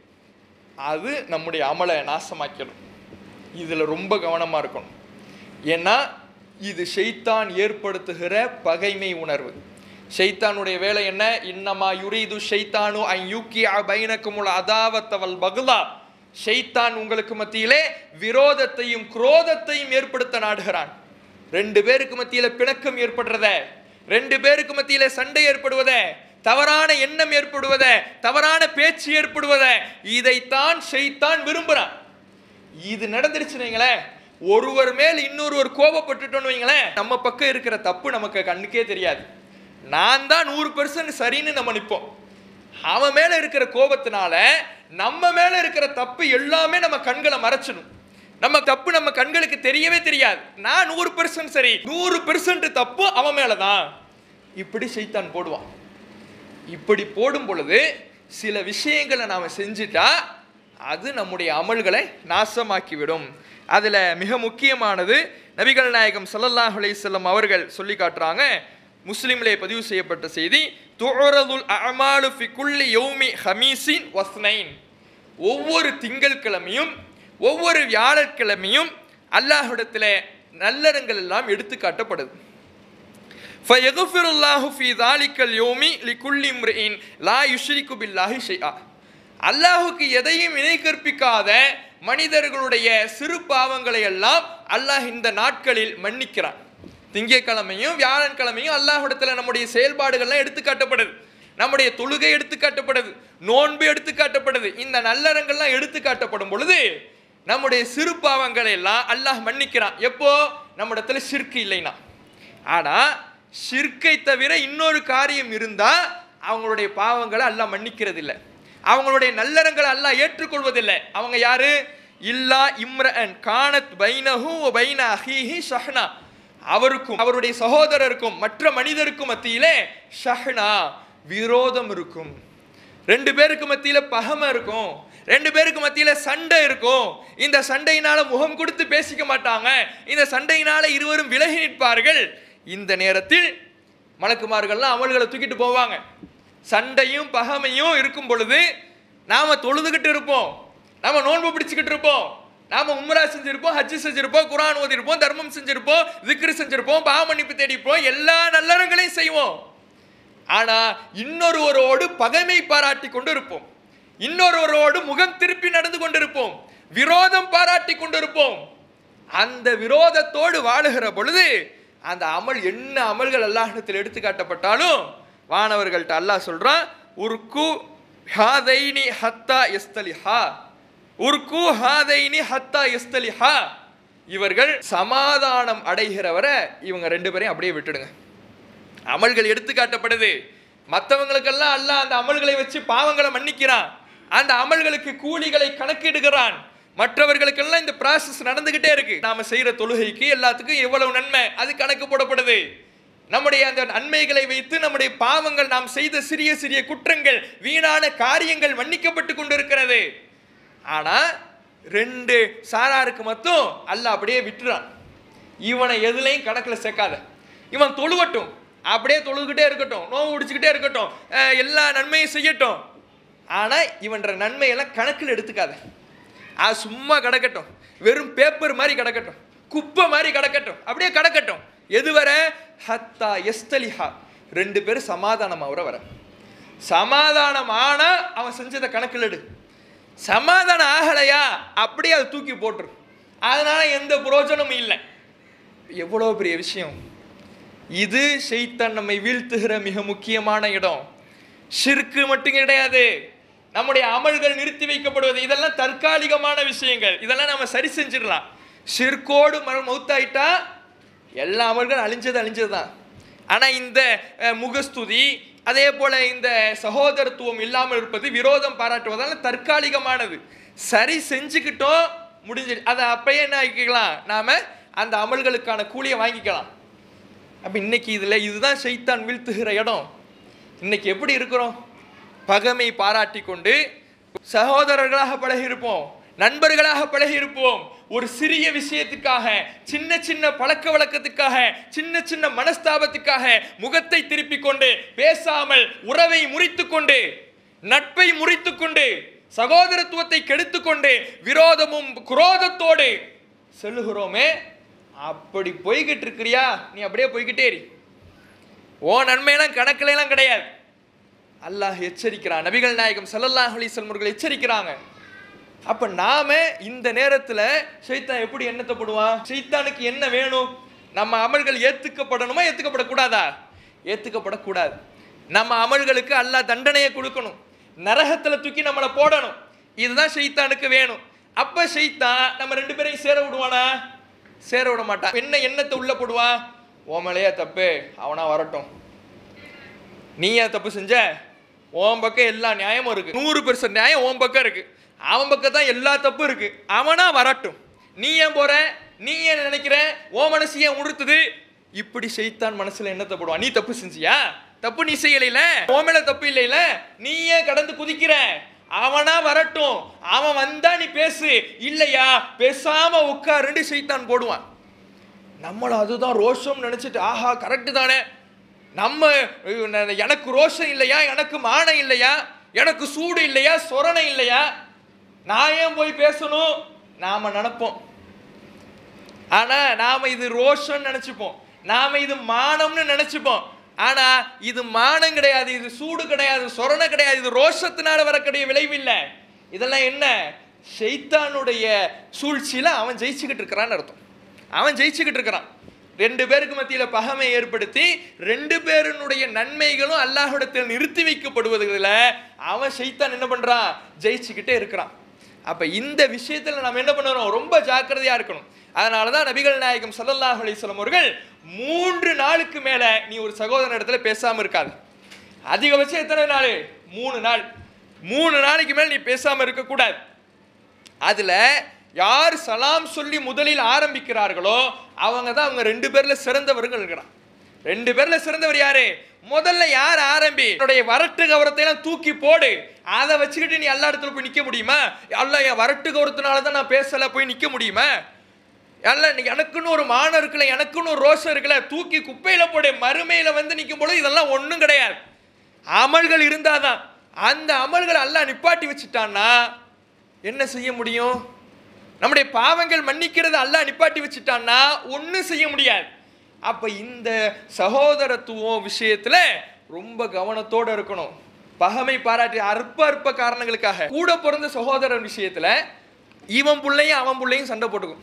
அது நம்முடைய அமலை நாசமாக்கிடும் இதுல ரொம்ப கவனமா இருக்கணும் ஏன்னா இது ஷைத்தான் ஏற்படுத்துகிற பகைமை உணர்வு ஷைத்தானுடைய வேலை என்ன இன்னமா யுரீது ஷைத்தானு ஐ யூக்கி பைனக்குமுல் அதாவத்தவல் பகுலா ஷைத்தான் உங்களுக்கு மத்தியிலே விரோதத்தையும் குரோதத்தையும் ஏற்படுத்த நாடுகிறான் ரெண்டு பேருக்கு மத்தியில பிணக்கம் ஏற்படுறத ரெண்டு பேருக்கு மத்தியில சண்டை ஏற்படுவத தவறான எண்ணம் ஏற்படுவத தவறான பேச்சு ஏற்படுவத இதைத்தான் ஷைத்தான் விரும்புறான் இது நடந்துருச்சு வைங்களேன் ஒருவர் மேல் இன்னொருவர் கோபப்பட்டுட்டோம்னு வைங்களேன் நம்ம பக்கம் இருக்கிற தப்பு நமக்கு கண்ணுக்கே தெரியாது நான் தான் நூறு பெர்சன்ட் சரின்னு நம்ம நிற்போம் அவன் மேல இருக்கிற கோபத்தினால நம்ம மேல இருக்கிற தப்பு எல்லாமே நம்ம கண்களை மறைச்சிடும் நம்ம தப்பு நம்ம கண்களுக்கு தெரியவே தெரியாது நான் நூறு பெர்சன்ட் சரி நூறு பெர்சன்ட் தப்பு அவன் மேலதான் இப்படி செய்தான் போடுவான் இப்படி போடும் பொழுது சில விஷயங்களை நாம் செஞ்சிட்டா அது நம்முடைய அமல்களை நாசமாக்கிவிடும் அதில் மிக முக்கியமானது நபிகள் நாயகம் ஸல்லல்லாஹு அலைஹி வஸல்லம் அவர்கள் சொல்லி காட்டுறாங்க முஸ்லிம்லே பதிவு செய்யப்பட்ட செய்தி துஅரதுல் அமாலு ஃபி குல்லி யௌமி ஹமீசின் வஸ்னைன் ஒவ்வொரு திங்கட்கிழமையும் ஒவ்வொரு வியாழக்கிழமையும் அல்லாஹ்விடத்தில் நல்லறங்கள் எல்லாம் எடுத்து காட்டப்படுது فيغفر الله في ذلك اليوم لكل امرئ لا يشرك بالله شيئا அல்லாஹுக்கு எதையும் இணை கற்பிக்காத மனிதர்களுடைய சிறு பாவங்களை எல்லாம் அல்லாஹ் இந்த நாட்களில் மன்னிக்கிறான் திங்கட்கிழமையும் வியாழன்கிழமையும் அல்லாஹ்விடத்தில் நம்முடைய செயல்பாடுகள்லாம் எடுத்து காட்டப்படுது நம்முடைய தொழுகை எடுத்து காட்டப்படுது நோன்பு எடுத்து காட்டப்படுது இந்த நல்லறங்கள்லாம் எடுத்து காட்டப்படும் பொழுது நம்முடைய சிறு பாவங்களை எல்லாம் அல்லாஹ் மன்னிக்கிறான் எப்போ நம்ம இடத்துல ஷிர்க்கு இல்லைன்னா ஆனா ஷிர்க்கை தவிர இன்னொரு காரியம் இருந்தா அவங்களுடைய பாவங்களை அல்லாஹ் மன்னிக்கிறது இல்லை அவங்களுடைய நல்லறங்களை அல்லாஹ் ஏற்றுக்கொள்வதில்லை அவங்க யாரு இல்லா இம்ரன் கானத் பைனஹு வ பைன அஹீஹி ஷஹ்னா அவருக்கும் அவருடைய சகோதரருக்கும் மற்ற மனிதருக்கும் மத்தியிலே ஷஹ்னா விரோதம் இருக்கும் ரெண்டு பேருக்கு மத்தியில பகமை இருக்கும் ரெண்டு பேருக்கு மத்தியில சண்டை இருக்கும் இந்த சண்டையினால முகம் கொடுத்து பேசிக்க மாட்டாங்க இந்த சண்டையினால இருவரும் விலகி நிற்பார்கள் இந்த நேரத்தில் மலக்குமார்கள்லாம் அமல்களை தூக்கிட்டு போவாங்க சண்டையும் பகமையும் இருக்கும் பொழுது நாம தொழுதுகிட்டு இருப்போம் நாம நோன்பு பிடிச்சுக்கிட்டு இருப்போம் நாம உம்ரா செஞ்சிருப்போம் ஹஜ்ஜு செஞ்சிருப்போம் குரான் ஓதிருப்போம் தர்மம் செஞ்சிருப்போம் திக்ரு செஞ்சிருப்போம் பாவ மன்னிப்பு தேடிப்போம் எல்லா நல்லறங்களையும் செய்வோம் ஆனா இன்னொருவரோடு பகைமை பாராட்டி கொண்டு இருப்போம் இன்னொருவரோடு முகம் திருப்பி நடந்து கொண்டிருப்போம் விரோதம் பாராட்டி கொண்டிருப்போம் அந்த விரோதத்தோடு வாழுகிற பொழுது அந்த அமல் என்ன அமல்கள் அல்லாஹிடத்தில் எடுத்து காட்டப்பட்டாலும் வானவர்கள்ட்ட அல்லாஹ் சொல்றான் உருக்கு ஹாதைனி ஹத்தா எஸ்தலிஹா உருக்கு ஹாதைனி ஹத்தா எஸ்தலிஹா இவர்கள் சமாதானம் அடைகிறவரை இவங்க ரெண்டு பேரையும் அப்படியே விட்டுடுங்க அமல்கள் எடுத்து காட்டப்படுது மற்றவங்களுக்கெல்லாம் அல்லாஹ் அந்த அமல்களை வச்சு பாவங்களை மன்னிக்கிறான் அந்த அமல்களுக்கு கூலிகளை கணக்கிடுகிறான் மற்றவர்களுக்கெல்லாம் இந்த ப்ராசஸ் நடந்துகிட்டே இருக்கு நாம செய்யற தொழுகைக்கு எல்லாத்துக்கும் எவ்வளவு நன்மை அது கணக்கு போடப்படுது நம்முடைய அந்த நன்மைகளை வைத்து நம்முடைய பாவங்கள் நாம் செய்த சிறிய சிறிய குற்றங்கள் வீணான காரியங்கள் மன்னிக்கப்பட்டு கொண்டிருக்கிறது ஆனா ரெண்டு சாராருக்கு மட்டும் அல்லாஹ் அப்படியே விட்டுறான் இவனை எதுலையும் கணக்குல சேர்க்காத இவன் தொழுவட்டும் அப்படியே தொழுதுகிட்டே இருக்கட்டும் நோவு பிடிச்சிக்கிட்டே இருக்கட்டும் அஹ் எல்லா நன்மையும் செய்யட்டும் ஆனா இவன்ற நன்மையெல்லாம் கணக்கில் எடுத்துக்காத அது சும்மா கிடக்கட்டும் வெறும் பேப்பர் மாதிரி கிடக்கட்டும் குப்பை மாதிரி கிடக்கட்டும் அப்படியே கிடக்கட்டும் எதுவரை ஹத்தா எஸ்தலிஹா ரெண்டு பேரும் சமாதானம் அவரை வர சமாதானம் ஆனா அவன் செஞ்சதை கணக்கில் எடு சமாதானம் ஆகலையா அப்படியே அதை தூக்கி போட்டுரு அதனால எந்த பிரயோஜனமும் இல்லை எவ்வளோ பெரிய விஷயம் இது ஷைத்தான் நம்மை வீழ்த்துகிற மிக முக்கியமான இடம் ஷிர்க்கு மட்டும் கிடையாது நம்முடைய அமல்கள் நிறுத்தி வைக்கப்படுவது இதெல்லாம் தற்காலிகமான விஷயங்கள் இதெல்லாம் நம்ம சரி செஞ்சிடலாம் ஷிர்கோடு மர மௌத்தாயிட்டா எல்லா அமல்களும் அழிஞ்சது அழிஞ்சது தான் ஆனால் இந்த அஹ், முகஸ்துதி அதே போல இந்த சகோதரத்துவம் இல்லாமல் இருப்பது விரோதம் பாராட்டுவதால் தற்காலிகமானது சரி செஞ்சுக்கிட்டோம் முடிஞ்சு அதை அப்பயே என்ன ஆக்கிக்கலாம் நாம அந்த அமல்களுக்கான கூலியை வாங்கிக்கலாம் அப்போ இன்னைக்கு இதில் இதுதான் ஷைத்தான் வீழ்த்துகிற இடம் இன்னைக்கு எப்படி இருக்கிறோம் பகைமை பாராட்டி கொண்டு சகோதரர்களாக பழகியிருப்போம் நண்பர்களாக பழகியிருப்போம் ஒரு சிறிய விஷயத்துக்காக சின்ன சின்ன பழக்க வழக்கத்துக்காக சின்ன சின்ன மனஸ்தாபத்துக்காக முகத்தை திருப்பிக் கொண்டு பேசாமல் உறவை முறித்துக் கொண்டு நட்பை முறித்துக் கொண்டு சகோதரத்துவத்தை கெடுத்துக்கொண்டு விரோதமும் குரோதத்தோடு செல்லுகிறோமே அப்படி போய்கிட்டு இருக்கிறியா நீ அப்படியே போய்கிட்டே இரு ஓ நன்மையெல்லாம் கணக்குல எல்லாம் கிடையாது அல்லாஹ் எச்சரிக்கிறான் நபிகள் நாயகம் ஸல்லல்லாஹு அலைஹி வஸல்லம் அவர்கள் எச்சரிக்கிறாங்க அப்ப நாம இந்த நேரத்துல ஷைத்தான் எப்படி எண்ணத்தப்படுவான் ஷைத்தானுக்கு என்ன வேணும் நம்ம அமல்கள் ஏத்துக்கப்படணுமா ஏத்துக்கப்படக்கூடாதா ஏத்துக்கப்படக்கூடாது நம்ம அமல்களுக்கு அல்லாஹ் தண்டனையை கொடுக்கணும் நரகத்துல தூக்கி நம்மளை போடணும் இதுதான் ஷைத்தானுக்கு வேணும் அப்ப ஷைத்தான் நம்ம ரெண்டு பேரையும் சேர விடுவானா சேர விட மாட்டான் என்ன எண்ணத்தை உள்ள போடுவான் ஓமலையா தப்பு அவனா வரட்டும் நீ ஏன் தப்பு செஞ்ச உன் பக்கம் எல்லா நியாயமும் இருக்கு நூறு பெர்சன்ட் நியாயம் உன் பக்கம் இருக்கு அவன் பக்கம் தான் எல்லா தப்பும் இருக்கு அவனா வரட்டும் நீ ஏன் போற நீ ஏன் நினைக்கிற உன் மனசு ஏன் உறுத்துது இப்படி செய்தான் மனசுல என்னத்தை போடுவான் நீ தப்பு செஞ்சியா தப்பு நீ செய்யலைல உன் மேல தப்பு இல்லைல நீ ஏன் கடந்து குதிக்கிற அவனா வரட்டும் அவன் வந்தா நீ பேசு இல்லையா பேசாம உட்காருன்னு செய்தான் போடுவான் நம்மள அதுதான் ரோஷம் நினைச்சிட்டு ஆஹா கரெக்டு தானே நம்ம ஐயோ, ந- எனக்கு ரோஷம் இல்லையா எனக்கு மானம் இல்லையா எனக்கு சூடு இல்லையா சொரணை இல்லையா நான் ஏன் போய் பேசணும் நாம நினைப்போம் ஆனா நாம இது ரோஷம் நினைச்சுப்போம் நாம இது மானம்னு நினைச்சுப்போம் ஆனா இது மானம் கிடையாது இது சூடு கிடையாது சொரணை கிடையாது இது ரோஷத்தினால வரக்கூடிய விளைவு இல்லை இதெல்லாம் என்ன ஷைத்தானுடைய சூழ்ச்சியில அவன் ஜெயிச்சுக்கிட்டு இருக்கிறான்னு அர்த்தம் அவன் ஜெயிச்சுக்கிட்டு இருக்கிறான் ரெண்டு பேருக்கு மத்தியில பகைமை ஏற்படுத்தி ரெண்டு பேருனுடைய நன்மைகளும் அல்லாஹ்விடத்தில் நிறுத்தி வைக்கப்படுவதில் அவன் ஷைத்தான் என்ன பண்றான் ஜெயிச்சுக்கிட்டே இருக்கிறான் அப்ப இந்த விஷயத்துல நம்ம என்ன பண்ணணும் ரொம்ப ஜாக்கிரதையா இருக்கணும் அதனால தான் நபிகள் நாயகம் ஸல்லல்லாஹு அலைஹி வஸல்லம் அவர்கள் மூன்று நாளுக்கு மேல நீ ஒரு சகோதரன் இடத்துல பேசாம இருக்காது அதிகபட்சம் எத்தனை நாள் மூணு நாள் மூணு நாளைக்கு மேல நீ பேசாம இருக்கக்கூடாது அதுல யார் சலாம் சொல்லி முதலில் ஆரம்பிக்கிறார்களோ அவங்க தான் அவங்க ரெண்டு பேர்ல சிறந்தவர்கள் இருக்கிறான் ரெண்டு பேர்ல சிறந்தவர் யாரு முதல்ல யார் ஆரம்பி என்னுடைய வரட்டு கவரத்தை எல்லாம் தூக்கி போடு அதை வச்சுக்கிட்டு நீ எல்லா இடத்துல போய் நிக்க முடியுமா அல்ல என் வரட்டு கவரத்தினால தான் நான் பேசல போய் நிக்க முடியுமா அல்ல நீ எனக்குன்னு ஒரு மானம் இருக்குல்ல எனக்குன்னு ஒரு ரோஷம் இருக்குல்ல தூக்கி குப்பையில போடு மறுமையில வந்து நிற்கும் பொழுது இதெல்லாம் ஒண்ணும் கிடையாது அமல்கள் இருந்தாதான் அந்த அமல்களை அல்லாஹ் நிப்பாட்டி வச்சுட்டான்னா என்ன செய்ய முடியும் நம்முடைய பாவங்கள் மன்னிக்கிறது அல்லாஹ் நிப்பாட்டி வச்சுட்டான்னா ஒன்றும் செய்ய முடியாது அப்ப இந்த சகோதரத்துவம் விஷயத்துல ரொம்ப கவனத்தோட இருக்கணும் பகமை பாராட்டி அற்ப அற்ப காரணங்களுக்காக கூட பிறந்த சகோதரன் விஷயத்துல இவன் புள்ளையும் அவன் புள்ளையும் சண்டை போட்டுக்கும்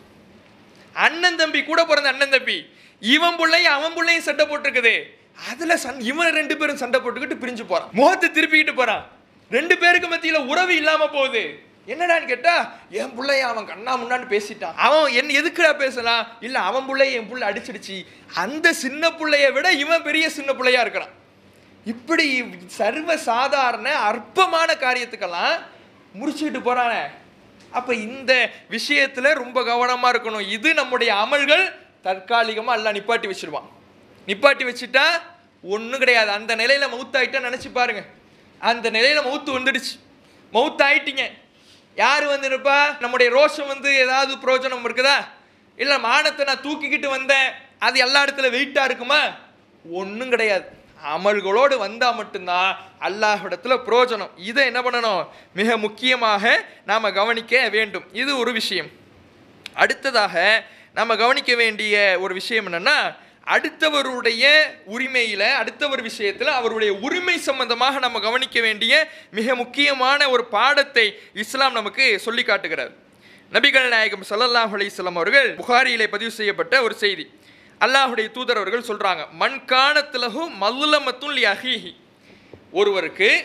அண்ணன் தம்பி கூட பிறந்த அண்ணன் தம்பி இவன் புள்ளையும் அவன் புள்ளையும் சண்டை போட்டிருக்குது அதுல சண் இவன் ரெண்டு பேரும் சண்டை போட்டுக்கிட்டு பிரிஞ்சு போறான் முகத்தை திருப்பிக்கிட்டு போறான் ரெண்டு பேருக்கு மத்தியில உறவு இல்லாம போகுது என்னடான்னு கேட்டா என் புள்ளைய அவன் கண்ணா முன்னாடி பேசிட்டான் அவன் என்ன எதுக்குடா பேசலாம் இல்ல அவன் புள்ளைய என் புள்ள அடிச்சிடுச்சு அந்த சின்ன புள்ளைய விட இவன் பெரிய சின்ன புள்ளையா இருக்கிறான் இப்படி சர்வ சாதாரண அற்பமான காரியத்துக்கெல்லாம் முடிச்சுக்கிட்டு போறானே அப்ப இந்த விஷயத்துல ரொம்ப கவனமா இருக்கணும் இது நம்முடைய அமல்கள் தற்காலிகமா எல்லாம் நிப்பாட்டி வச்சிருவான் நிப்பாட்டி வச்சுட்டா ஒண்ணும் கிடையாது அந்த நிலையில மவுத்தாயிட்டா நினைச்சு பாருங்க அந்த நிலையில மவுத்து வந்துடுச்சு மவுத்து ஆயிட்டீங்க யார் வந்து இருப்பா நம்முடைய ரோஷம் வந்து ஏதாவது பிரயோஜனம் இருக்குதா இல்ல மானத்தை நான் தூக்கிக்கிட்டு வந்தேன் அது எல்லா இடத்துல வெயிட்டா இருக்குமா ஒன்றும் கிடையாது அமல்களோடு வந்தா மட்டும்தான் அல்லாஹ்விடத்துல பிரயோஜனம் இதை என்ன பண்ணணும் மிக முக்கியமாக நாம கவனிக்க வேண்டும் இது ஒரு விஷயம் அடுத்ததாக நம்ம கவனிக்க வேண்டிய ஒரு விஷயம் என்னன்னா அடுத்தவருடைய உரிமையில அடுத்தவர் விஷயத்துல அவருடைய உரிமை சம்பந்தமாக நம்ம கவனிக்க வேண்டிய மிக முக்கியமான ஒரு பாடத்தை இஸ்லாம் நமக்கு சொல்லி காட்டுகிறார் நபிகள் நாயகம் ஸல்லல்லாஹு அலைஹி வஸல்லம் அவர்கள் புகாரியிலே பதிவு செய்யப்பட்ட ஒரு செய்தி அல்லாஹ்வுடைய தூதர் அவர்கள் சொல்றாங்க மண் காணத்திலகு மல்லுலமத்துல் அஹீஹி ஒருவருக்கு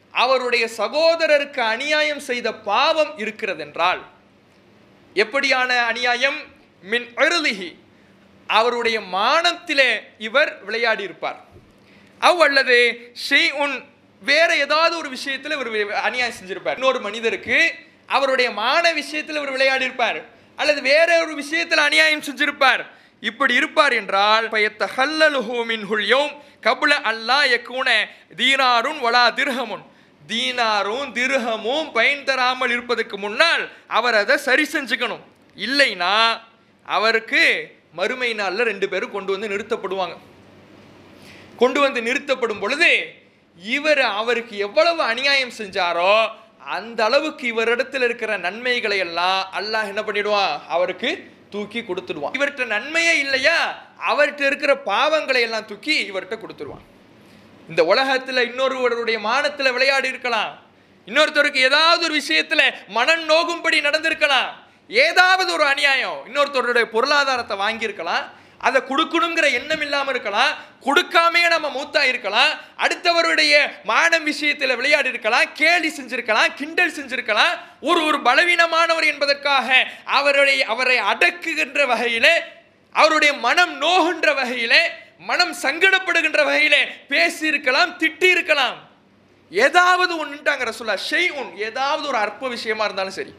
அவருடைய சகோதரருக்கு அநியாயம் செய்த பாவம் இருக்கிறதென்றால் எப்படியான அநியாயம் மின் அருளிகி அவருடைய மானத்திலே இவர் விளையாடி இருப்பார் அவ் அல்லது ஷெய் உன் வேற ஏதாவது ஒரு விஷயத்தில் இவர் வி- அநியாயம் செஞ்சிருப்பார் இன்னொரு மனிதருக்கு அவருடைய மான விஷயத்தில் இவர் விளையாடி இருப்பார் அல்லது வேற ஒரு விஷயத்தில் அநியாயம் செஞ்சிருப்பார் இப்படி இருப்பார் என்றால் பயத்தஹல்லலுஹு மின்ஹுல் யௌம் கபுல அல்லா யக்கூன தீனாருன் வலா திர்ஹமுன் தீனாரும் திர்ஹமும் பயன் தராமல் இருப்பதற்கு முன்னால் அவர் அதை சரி செஞ்சுக்கணும் இல்லைன்னா அவருக்கு மறுமை நாளில் ரெண்டு பேரும் கொண்டு வந்து நிறுத்தப்படுவாங்க கொண்டு வந்து நிறுத்தப்படும் பொழுது இவர் அவருக்கு எவ்வளவு அநியாயம் செஞ்சாரோ அந்த அளவுக்கு இவரிடத்தில் இருக்கிற நன்மைகளை எல்லாம் அல்லாஹ் என்ன பண்ணிடுவான் அவருக்கு தூக்கி கொடுத்துடுவான் இவர்கிட்ட நன்மையே இல்லையா அவர்கிட்ட இருக்கிற பாவங்களை எல்லாம் தூக்கி இவர்கிட்ட கொடுத்துருவான் இந்த உலகத்துல இன்னொருவருடைய மானத்துல விளையாடி இருக்கலாம் இன்னொருத்தருக்கு ஏதாவது ஒரு விஷயத்துல மனம் நோகும்படி நடந்திருக்கலாம் ஏதாவது ஒரு அநியாயம் இன்னொருத்தருடைய பொருளாதாரத்தை வாங்கியிருக்கலாம் அதை கொடுக்கணுங்கிற எண்ணம் இல்லாம இருக்கலாம் கொடுக்காமே நம்ம மூத்தா இருக்கலாம் அடுத்தவருடைய மானம் விஷயத்துல விளையாடி இருக்கலாம் கேலி செஞ்சிருக்கலாம் கிண்டல் செஞ்சிருக்கலாம் ஒரு ஒரு பலவீனமானவர் என்பதற்காக அவருடைய அவரை அடக்குகின்ற வகையிலே அவருடைய மனம் நோகுன்ற வகையிலே மனம் சங்கடப்படுகின்ற வகையிலே பேசி இருக்கலாம் திட்டி இருக்கலாம் ஏதாவது ஒன்றுட்டாங்க ரசூலா ஷெய் உன் ஏதாவது ஒரு அற்ப விஷயமா இருந்தாலும் சரி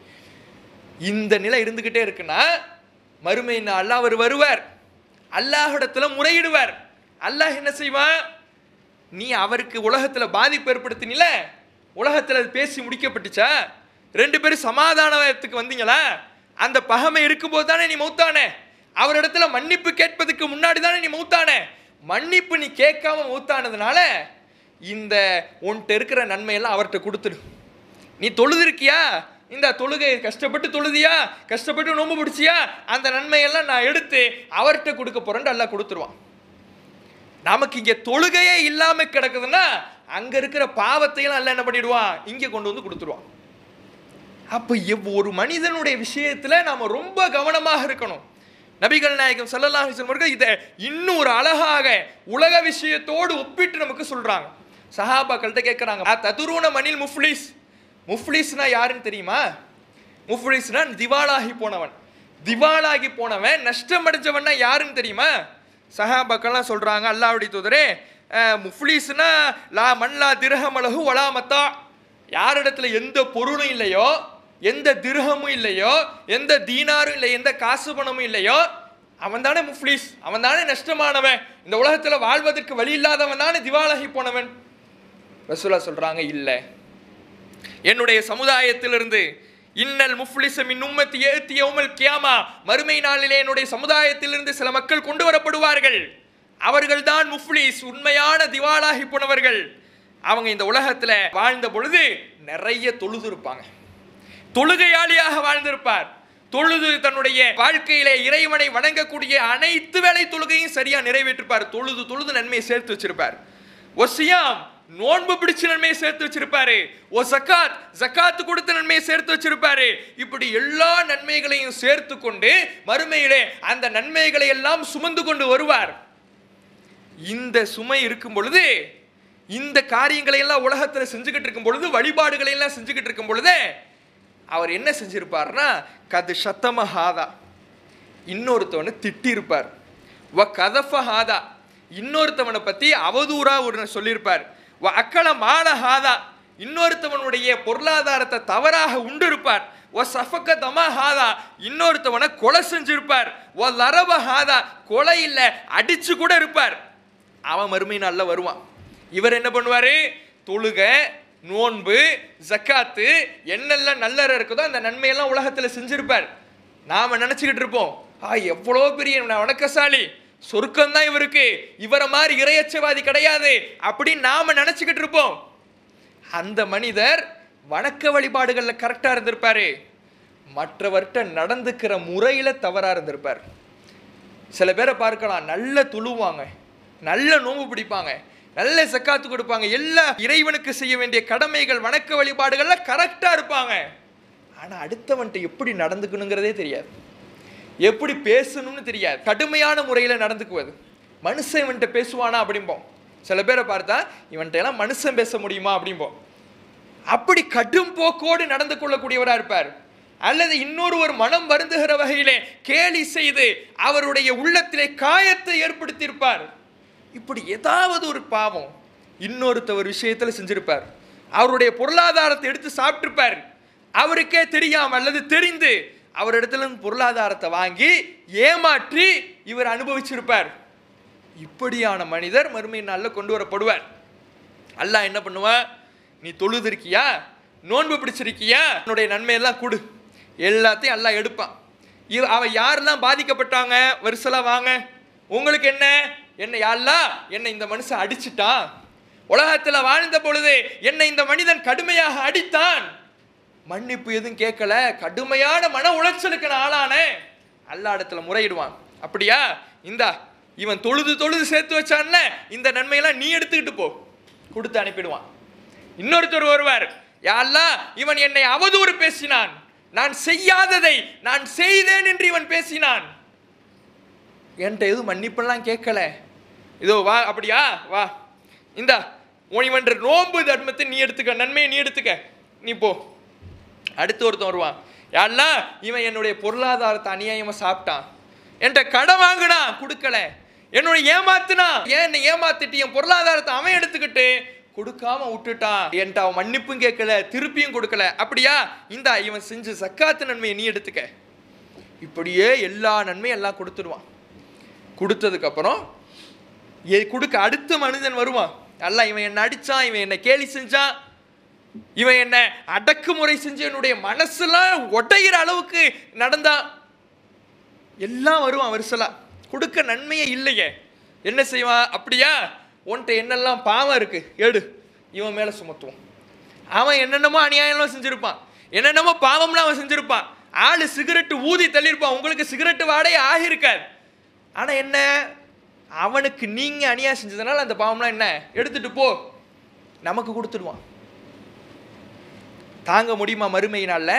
இந்த நிலை இருந்துகிட்டே இருக்குன்னா மறுமை நாள்ல அவர் வருவார் அல்லாஹ்விடத்துல முறையிடுவார் அல்லாஹ் என்ன செய்வான் நீ அவருக்கு உலகத்துல பாதிப்பு ஏற்படுத்தினில உலகத்துல அது பேசி முடிக்கப்பட்டுச்சா ரெண்டு பேரும் சமாதானத்துக்கு வந்தீங்களா அந்த பகமை இருக்கும்போது தானே நீ மௌத்தானே அவரிடத்துல மன்னிப்பு கேட்பதுக்கு முன்னாடி தானே நீ மௌத்தானே மன்னிப்பு நீ கேட்காம மௌத்தானதுனால இந்த உன்கிட்ட இருக்கிற நன்மையெல்லாம் அவர்கிட்ட கொடுத்துடு நீ தொழுதிருக்கியா இந்த தொழுகை கஷ்டப்பட்டு தொழுதியா கஷ்டப்பட்டு நோம்பு பிடிச்சியா அந்த நன்மையெல்லாம் நான் எடுத்து அவர்கிட்ட கொடுக்க போறேன்ட்டு எல்லாம் கொடுத்துருவான் நமக்கு இங்க தொழுகையே இல்லாம கிடக்குதுன்னா அங்க இருக்கிற பாவத்தையெல்லாம் எல்லாம் என்ன பண்ணிடுவான் இங்க கொண்டு வந்து கொடுத்துருவான் அப்ப எவ் ஒரு மனிதனுடைய விஷயத்துல நாம ரொம்ப கவனமாக இருக்கணும் நபிகள் நாயகம் ஸல்லல்லாஹு அலைஹி வஸல்லம் அவர்கள் இதை இன்னும் ஒரு அழகாக உலக விஷயத்தோடு ஒப்பிட்டு நமக்கு சொல்றாங்க சஹாபாக்கள்கிட்ட கேட்குறாங்க ததுரூன மணில் முஃப்லிஸ் முஃப்லிஸ்னா யாருன்னு தெரியுமா முஃப்லிஸ்னா திவாலாகி போனவன் திவாலாகி போனவன் நஷ்டம் அடைஞ்சவன்னா யாருன்னு தெரியுமா சஹாபாக்கள்லாம் சொல்றாங்க அல்லாஹ்வுடைய தூதரே அஹ், முஃப்லிஸ்னா லா மல்லா திரஹமலகு வலாமத்தா யாரிடத்துல எந்த பொருளும் இல்லையோ எந்த திர்ஹமும் இல்லையோ எந்த தீனாரும் இல்லை எந்த காசு பணமும் இல்லையோ அவன் தானே முஃப்லிஸ் அவன் தானே நஷ்டமானவன் இந்த உலகத்துல வாழ்வதற்கு வழி இல்லாதவன் தானே திவாலாகி போனவன் ரசூலா சொல்றாங்க இல்லை என்னுடைய சமுதாயத்திலிருந்து இன்னல் முஃப்லிஸ மின் உம்மத்தி ஏத்தி யௌமல் கியாமா மறுமை நாளிலே என்னுடைய சமுதாயத்திலிருந்து சில மக்கள் கொண்டு வரப்படுவார்கள் அவர்கள்தான் முஃப்லிஸ் உண்மையான திவாலாகி போனவர்கள் அவங்க இந்த உலகத்துல வாழ்ந்த பொழுது நிறைய தொழுது இருப்பாங்க தொழுகையாளியாக வாழ்ந்திருப்பார் தொழுது தன்னுடைய வாழ்க்கையிலே இறைவனை வணங்கக்கூடிய அனைத்து வேலை தொழுகையும் சரியா நிறைவேற்றிருப்பார் தொழுது தொழுது நன்மையை சேர்த்து வச்சிருப்பார் ஒசியாம் நோன்பு பிடிச்ச நன்மையை சேர்த்து வச்சிருப்பாரு ஓ ஜக்காத் ஜக்காத்து கொடுத்த நன்மையை சேர்த்து வச்சிருப்பாரு இப்படி எல்லா நன்மைகளையும் சேர்த்து கொண்டு மறுமையிலே அந்த நன்மைகளை எல்லாம் சுமந்து கொண்டு வருவார் இந்த சுமை இருக்கும் பொழுது இந்த காரியங்களை எல்லாம் உலகத்துல செஞ்சுக்கிட்டு இருக்கும் பொழுது வழிபாடுகளை எல்லாம் செஞ்சுக்கிட்டு இருக்கும் பொழுது அவர் என்ன செஞ்சிருப்பார்னா கது சத்தம ஹாதா இன்னொருத்தவனை திட்டியிருப்பார் வ கதஃப ஹாதா இன்னொருத்தவனை பத்தி அவதூறா ஒரு சொல்லியிருப்பார் வ அக்கல மால ஹாதா இன்னொருத்தவனுடைய பொருளாதாரத்தை தவறாக உண்டிருப்பார் ஒ சஃபக்க தமா ஹாதா இன்னொருத்தவனை கொலை செஞ்சிருப்பார் ஒ லரப ஹாதா கொலை இல்லை அடிச்சு கூட இருப்பார் அவன் மறுமை நாளில் வருவான் இவர் என்ன பண்ணுவாரு தொழுக நோன்பு ஜக்காத்து என்னெல்லாம் நல்லற இருக்குதோ அந்த நன்மையெல்லாம் உலகத்தில் செஞ்சிருப்பார் நாம நினச்சிக்கிட்டு இருப்போம் ஆ எவ்வளோ பெரிய வணக்கசாலி சொர்க்கம் தான் இவருக்கு இவரை மாதிரி இரையச்சவாதி கிடையாது அப்படின்னு நாம நினச்சிக்கிட்டு இருப்போம் அந்த மனிதர் வணக்க வழிபாடுகளில் கரெக்டாக இருந்திருப்பாரு மற்றவர்கிட்ட நடந்துக்கிற முறையில் தவறாக இருந்திருப்பார் சில பேரை பார்க்கலாம் நல்ல துழுவாங்க நல்ல நோம்பு பிடிப்பாங்க நல்ல சக்காத்து கொடுப்பாங்க எல்லா இறைவனுக்கு செய்ய வேண்டிய கடமைகள் வணக்க வழிபாடுகள்ல கரெக்டாக இருப்பாங்க ஆனால் அடுத்தவன்ட்ட எப்படி நடந்துக்கணுங்கிறதே தெரியாது எப்படி பேசணும்னு தெரியாது கடுமையான முறையில் நடந்துக்குவது மனுஷன் இவன்கிட்ட பேசுவானா அப்படிம்போம் சில பேரை பார்த்தா இவன்கிட்ட எல்லாம் மனுஷன் பேச முடியுமா அப்படிம்போம் அப்படி கடும் போக்கோடு நடந்து கொள்ளக்கூடியவராக இருப்பார் அல்லது இன்னொரு ஒரு மனம் வருந்துகிற வகையிலே கேலி செய்து அவருடைய உள்ளத்திலே காயத்தை ஏற்படுத்தியிருப்பார் இப்படி ஏதாவது ஒரு பாவம் இன்னொருத்தவர் விஷயத்தில் செஞ்சிருப்பார் அவருடைய பொருளாதாரத்தை எடுத்து சாப்பிட்டிருப்பார் அவருக்கே தெரியாம அல்லது தெரிந்து அவரிடத்துல இருந்து பொருளாதாரத்தை வாங்கி ஏமாற்றி இவர் அனுபவிச்சிருப்பார் இப்படியான மனிதர் மறுமை நாளில் கொண்டு வரப்படுவார் அல்லாஹ் என்ன பண்ணுவான் நீ தொழுது இருக்கியா நோன்பு பிடிச்சிருக்கியா உன்னுடைய நன்மையெல்லாம் கொடு எல்லாத்தையும் அல்லாஹ் எடுப்பான் இவ அவ யாரெல்லாம் பாதிக்கப்பட்டாங்க வருஷலாம் வாங்க உங்களுக்கு என்ன என்ன யாரெல்லாம் என்னை இந்த மனுஷன் அடிச்சிட்டான் உலகத்தில் வாழ்ந்த பொழுது என்னை இந்த மனிதன் கடுமையாக அடித்தான் மன்னிப்பு எதுவும் கேட்கல கடுமையான மன உளைச்சலுக்கு நான் ஆளானேன் அல்லா இடத்துல முறையிடுவான் அப்படியா இந்தா இவன் தொழுது தொழுது சேர்த்து வச்சான்ல இந்த நன்மையெல்லாம் நீ எடுத்துக்கிட்டு போ கொடுத்து அனுப்பிடுவான் இன்னொருத்தர் வருவார் யாரெல்லாம் இவன் என்னை அவதூறு பேசினான் நான் செய்யாததை நான் செய்தேன் என்று இவன் பேசினான் என்கிட்ட எதுவும் மன்னிப்பெல்லாம் கேட்கல இதோ வா அப்படியா வா இந்தா இவன்ற நோன்பு தர்மத்தை நீ எடுத்துக்க நன்மையை நீ எடுத்துக்க நீ போ அடுத்து ஒருத்தன் வருவான் யாரெல்லாம் இவன் என்னுடைய பொருளாதாரத்தை அநியாயமா சாப்பிட்டான் என்கிட்ட கடன் வாங்கினா கொடுக்கல என்னோட ஏமாத்துனா ஏன் என்னை ஏமாத்திட்டு என் பொருளாதாரத்தை அவன் எடுத்துக்கிட்டு கொடுக்காம விட்டுட்டான் என்கிட்ட அவன் மன்னிப்பும் கேட்கல திருப்பியும் கொடுக்கல அப்படியா இந்தா இவன் செஞ்ச சக்காத்து நன்மையை நீ எடுத்துக்க இப்படியே எல்லா நன்மையும் எல்லாம் கொடுத்துடுவான் கொடுத்ததுக்கப்புறம் ஏ கொடுக்க அடுத்த மனிதன் வருவான் அல்ல இவன் என்ன அடிச்சான் இவன் என்ன கேலி செஞ்சான் இவன் என்ன அடக்குமுறை செஞ்சு என்னுடைய மனசுலாம் உடையிற அளவுக்கு நடந்தான் எல்லாம் வருவான் வருஷலா கொடுக்க நன்மையே இல்லையே என்ன செய்வான் அப்படியா உன்கிட்ட என்னெல்லாம் பாவம் இருக்கு எடு இவன் மேலே சுமத்துவோம் அவன் என்னென்னமோ அநியாயம்லாம் செஞ்சிருப்பான் என்னென்னமோ பாவம்லாம் அவன் செஞ்சிருப்பான் ஆளு சிகரெட்டு ஊதி தள்ளியிருப்பான் உங்களுக்கு சிகரெட்டு வாடகை ஆகியிருக்காது ஆனால் என்ன அவனுக்கு நீங்கள் அநியாயம் செஞ்சதுனால அந்த பாவம்லாம் என்ன எடுத்துட்டு போ நமக்கு கொடுத்துடுவான் தாங்க முடியுமா மறுமையினால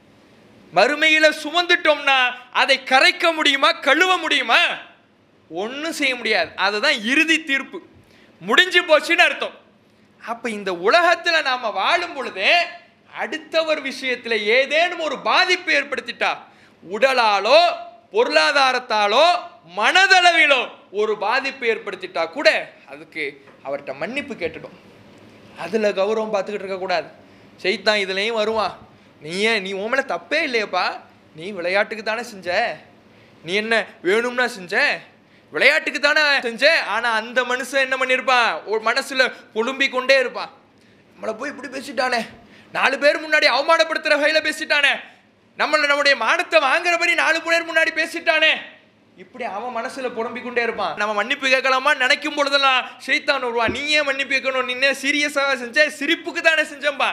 மறுமையில சுமந்துட்டோம்னா அதை கரைக்க முடியுமா கழுவ முடியுமா ஒன்றும் செய்ய முடியாது அதுதான் இறுதி தீர்ப்பு முடிஞ்சு போச்சுன்னு அர்த்தம் அப்ப இந்த உலகத்துல நாம வாழும் பொழுதே அடுத்தவர் விஷயத்துல ஏதேனும் ஒரு பாதிப்பு ஏற்படுத்திட்டா உடலாலோ பொருளாதாரத்தாலோ மனதளவிலோ ஒரு பாதிப்பு ஏற்படுத்திட்டா கூட அதுக்கு அவர்கிட்ட மன்னிப்பு கேட்டுடும் அதுல கௌரவம் பார்த்துக்கிட்டு இருக்கக்கூடாது செய்தான் இதுலேயும் வருவான் நீ ஏன் நீ உன் மேல தப்பே இல்லையப்பா நீ விளையாட்டுக்கு தானே செஞ்ச நீ என்ன வேணும்னா செஞ்ச விளையாட்டுக்கு தானே செஞ்ச ஆனா அந்த மனுஷன் என்ன பண்ணியிருப்பான் ஒரு மனசுல புழும்பி கொண்டே இருப்பான் நம்மளை போய் இப்படி பேசிட்டானே நாலு பேர் முன்னாடி அவமானப்படுத்துற வகையில பேசிட்டானே நம்மள நம்முடைய மானத்தை வாங்குறபடி நாலு பேர் முன்னாடி பேசிட்டானே இப்படி அவன் மனசுல புலம்பிக் கொண்டே இருப்பான் நம்ம மன்னிப்பு கேட்கலாமா நினைக்கும் பொழுதெல்லாம் ஷைத்தான் வருவான் நீ ஏன் மன்னிப்பு கேட்கணும் நின்னே சீரியஸாக செஞ்ச சிரிப்புக்கு தானே செஞ்சம்பா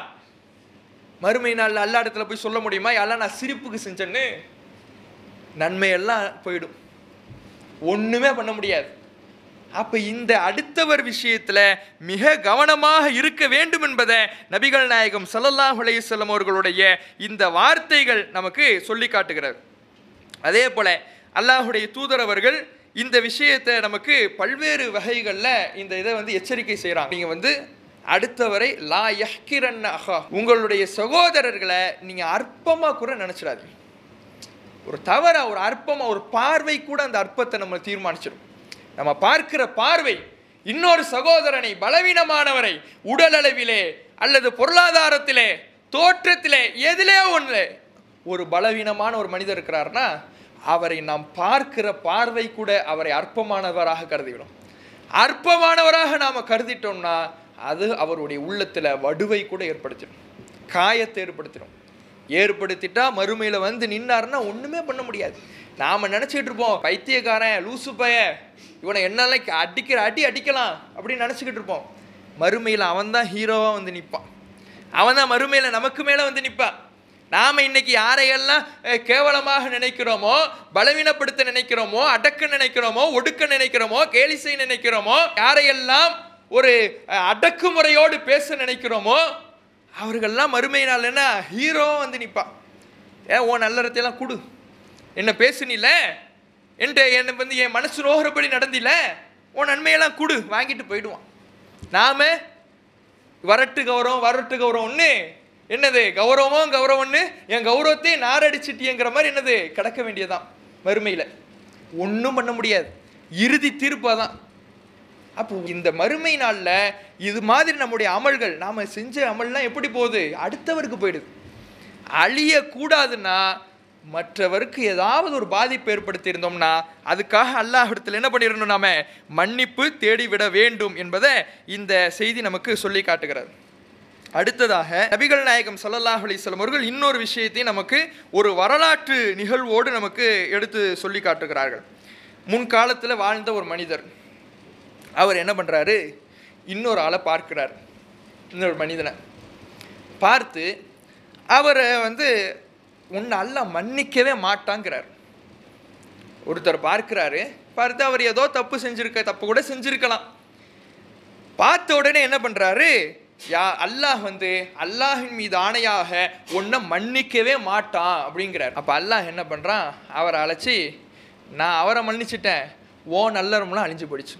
மறுமை நாளில் அல்லா இடத்துல போய் சொல்ல முடியுமா எல்லாம் நான் சிரிப்புக்கு செஞ்சேன்னு நன்மையெல்லாம் போயிடும் ஒண்ணுமே பண்ண முடியாது அப்ப இந்த அடுத்தவர் விஷயத்துல மிக கவனமாக இருக்க வேண்டும் என்பதை நபிகள் நாயகம் ஸல்லல்லாஹு அலைஹி வஸல்லம் அவர்களுடைய இந்த வார்த்தைகள் நமக்கு சொல்லி காட்டுகிறது அதே போல அல்லாஹுடைய தூதர் அவர்கள் இந்த விஷயத்தை நமக்கு பல்வேறு வகைகளில் இந்த இதை வந்து எச்சரிக்கை செய்கிறாங்க நீங்கள் வந்து அடுத்தவரை லா யஹ்கிரன் அஹா உங்களுடைய சகோதரர்களை நீங்கள் அற்பமாக கூட நினச்சிடாதீங்க ஒரு தவறா ஒரு அற்பமா ஒரு பார்வை கூட அந்த அற்பத்தை நம்ம தீர்மானிச்சிடும் நம்ம பார்க்கிற பார்வை இன்னொரு சகோதரனை பலவீனமானவரை உடல் அளவிலே அல்லது பொருளாதாரத்திலே தோற்றத்திலே எதிலே ஒன்று ஒரு பலவீனமான ஒரு மனிதர் இருக்கிறார்னா அவரை நாம் பார்க்கிற பார்வை கூட அவரை அற்பமானவராக கருதிவிடும் அற்பமானவராக நாம் கருதிட்டோம்னா அது அவருடைய உள்ளத்தில் வடுவை கூட ஏற்படுத்திடும் காயத்தை ஏற்படுத்திடும் ஏற்படுத்திட்டா மறுமையில வந்து நின்னாருன்னா ஒண்ணுமே பண்ண முடியாது நாம நினைச்சிட்டு இருப்போம் பைத்தியக்காரன் லூசு பைய இவனை என்னெல்லாம் அடிக்கிற அடி அடிக்கலாம் அப்படின்னு நினச்சிக்கிட்டு இருப்போம் மறுமையில் அவன் தான் ஹீரோவாக வந்து நிற்பான் அவன் தான் மறுமையில் நமக்கு மேலே வந்து நிற்பான் நாம் இன்னைக்கு யாரையெல்லாம் அஹ், கேவலமாக நினைக்கிறோமோ பலவீனப்படுத்த நினைக்கிறோமோ அடக்க நினைக்கிறோமோ ஒடுக்க நினைக்கிறோமோ கேலி செய்ய நினைக்கிறோமோ யாரையெல்லாம் ஒரு அஹ், அடக்குமுறையோடு பேச நினைக்கிறோமோ அவர்கள்லாம் மறுமை நாள் என்ன ஹீரோ வந்து நிற்பான் ஏ ஓ நல்லறத்தையெல்லாம் கொடு என்ன பேசுனில என்கிட்ட என்னை வந்து என் மனசு நோகிறபடி நடந்தில உன் நன்மையெல்லாம் கொடு வாங்கிட்டு போயிடுவான் நாம வரட்டு கௌரவம் வரட்டு கௌரவம் ஒன்று என்னது கௌரவமும் கௌரவம்னு என் கௌரவத்தை நாரடிச்சிட்டியங்கிற மாதிரி என்னது கிடக்க வேண்டியதான் மறுமையில் ஒன்றும் பண்ண முடியாது இறுதி தீர்ப்பாக தான் அப்போ இந்த மறுமை நாளில் இது மாதிரி நம்முடைய அமல்கள் நாம் செஞ்ச அமல்லாம் எப்படி போகுது அடுத்தவருக்கு போயிடுது அழியக்கூடாதுன்னா மற்றவருக்கு ஏதாவது ஒரு பாதிப்பு ஏற்படுத்தி இருந்தோம்னா அதுக்காக அல்லாஹிடத்தில் என்ன பண்ணிடணும் நாம மன்னிப்பு தேடிவிட வேண்டும் என்பதை இந்த செய்தி நமக்கு சொல்லி காட்டுகிறது அடுத்ததாக நபிகள் நாயகம் ஸல்லல்லாஹு அலைஹி வஸல்லம் அவர்கள் இன்னொரு விஷயத்தை நமக்கு ஒரு வரலாற்று நிகழ்வோடு நமக்கு எடுத்து சொல்லி காட்டுகிறார்கள் முன்காலத்தில் வாழ்ந்த ஒரு மனிதர் அவர் என்ன பண்ணுறாரு இன்னொரு ஆளை பார்க்கிறார் இன்னொரு மனிதனை பார்த்து அவரை வந்து உன்னை அல்லாஹ் மன்னிக்கவே மாட்டாங்கிறார் ஒருத்தர் பார்க்கிறாரு பார்த்து அவர் ஏதோ தப்பு செஞ்சிருக்க தப்பு கூட செஞ்சிருக்கலாம் பார்த்த உடனே என்ன பண்றாரு யா அல்லாஹ் வந்து அல்லாஹின் மீது ஆணையாக உன்னை மன்னிக்கவே மாட்டான் அப்படிங்கிறார் அப்போ அல்லாஹ் என்ன பண்ணுறான் அவரை அழைச்சி நான் அவரை மன்னிச்சிட்டேன் ஓ நல்லறம்லாம் அழிஞ்சு போயிடுச்சு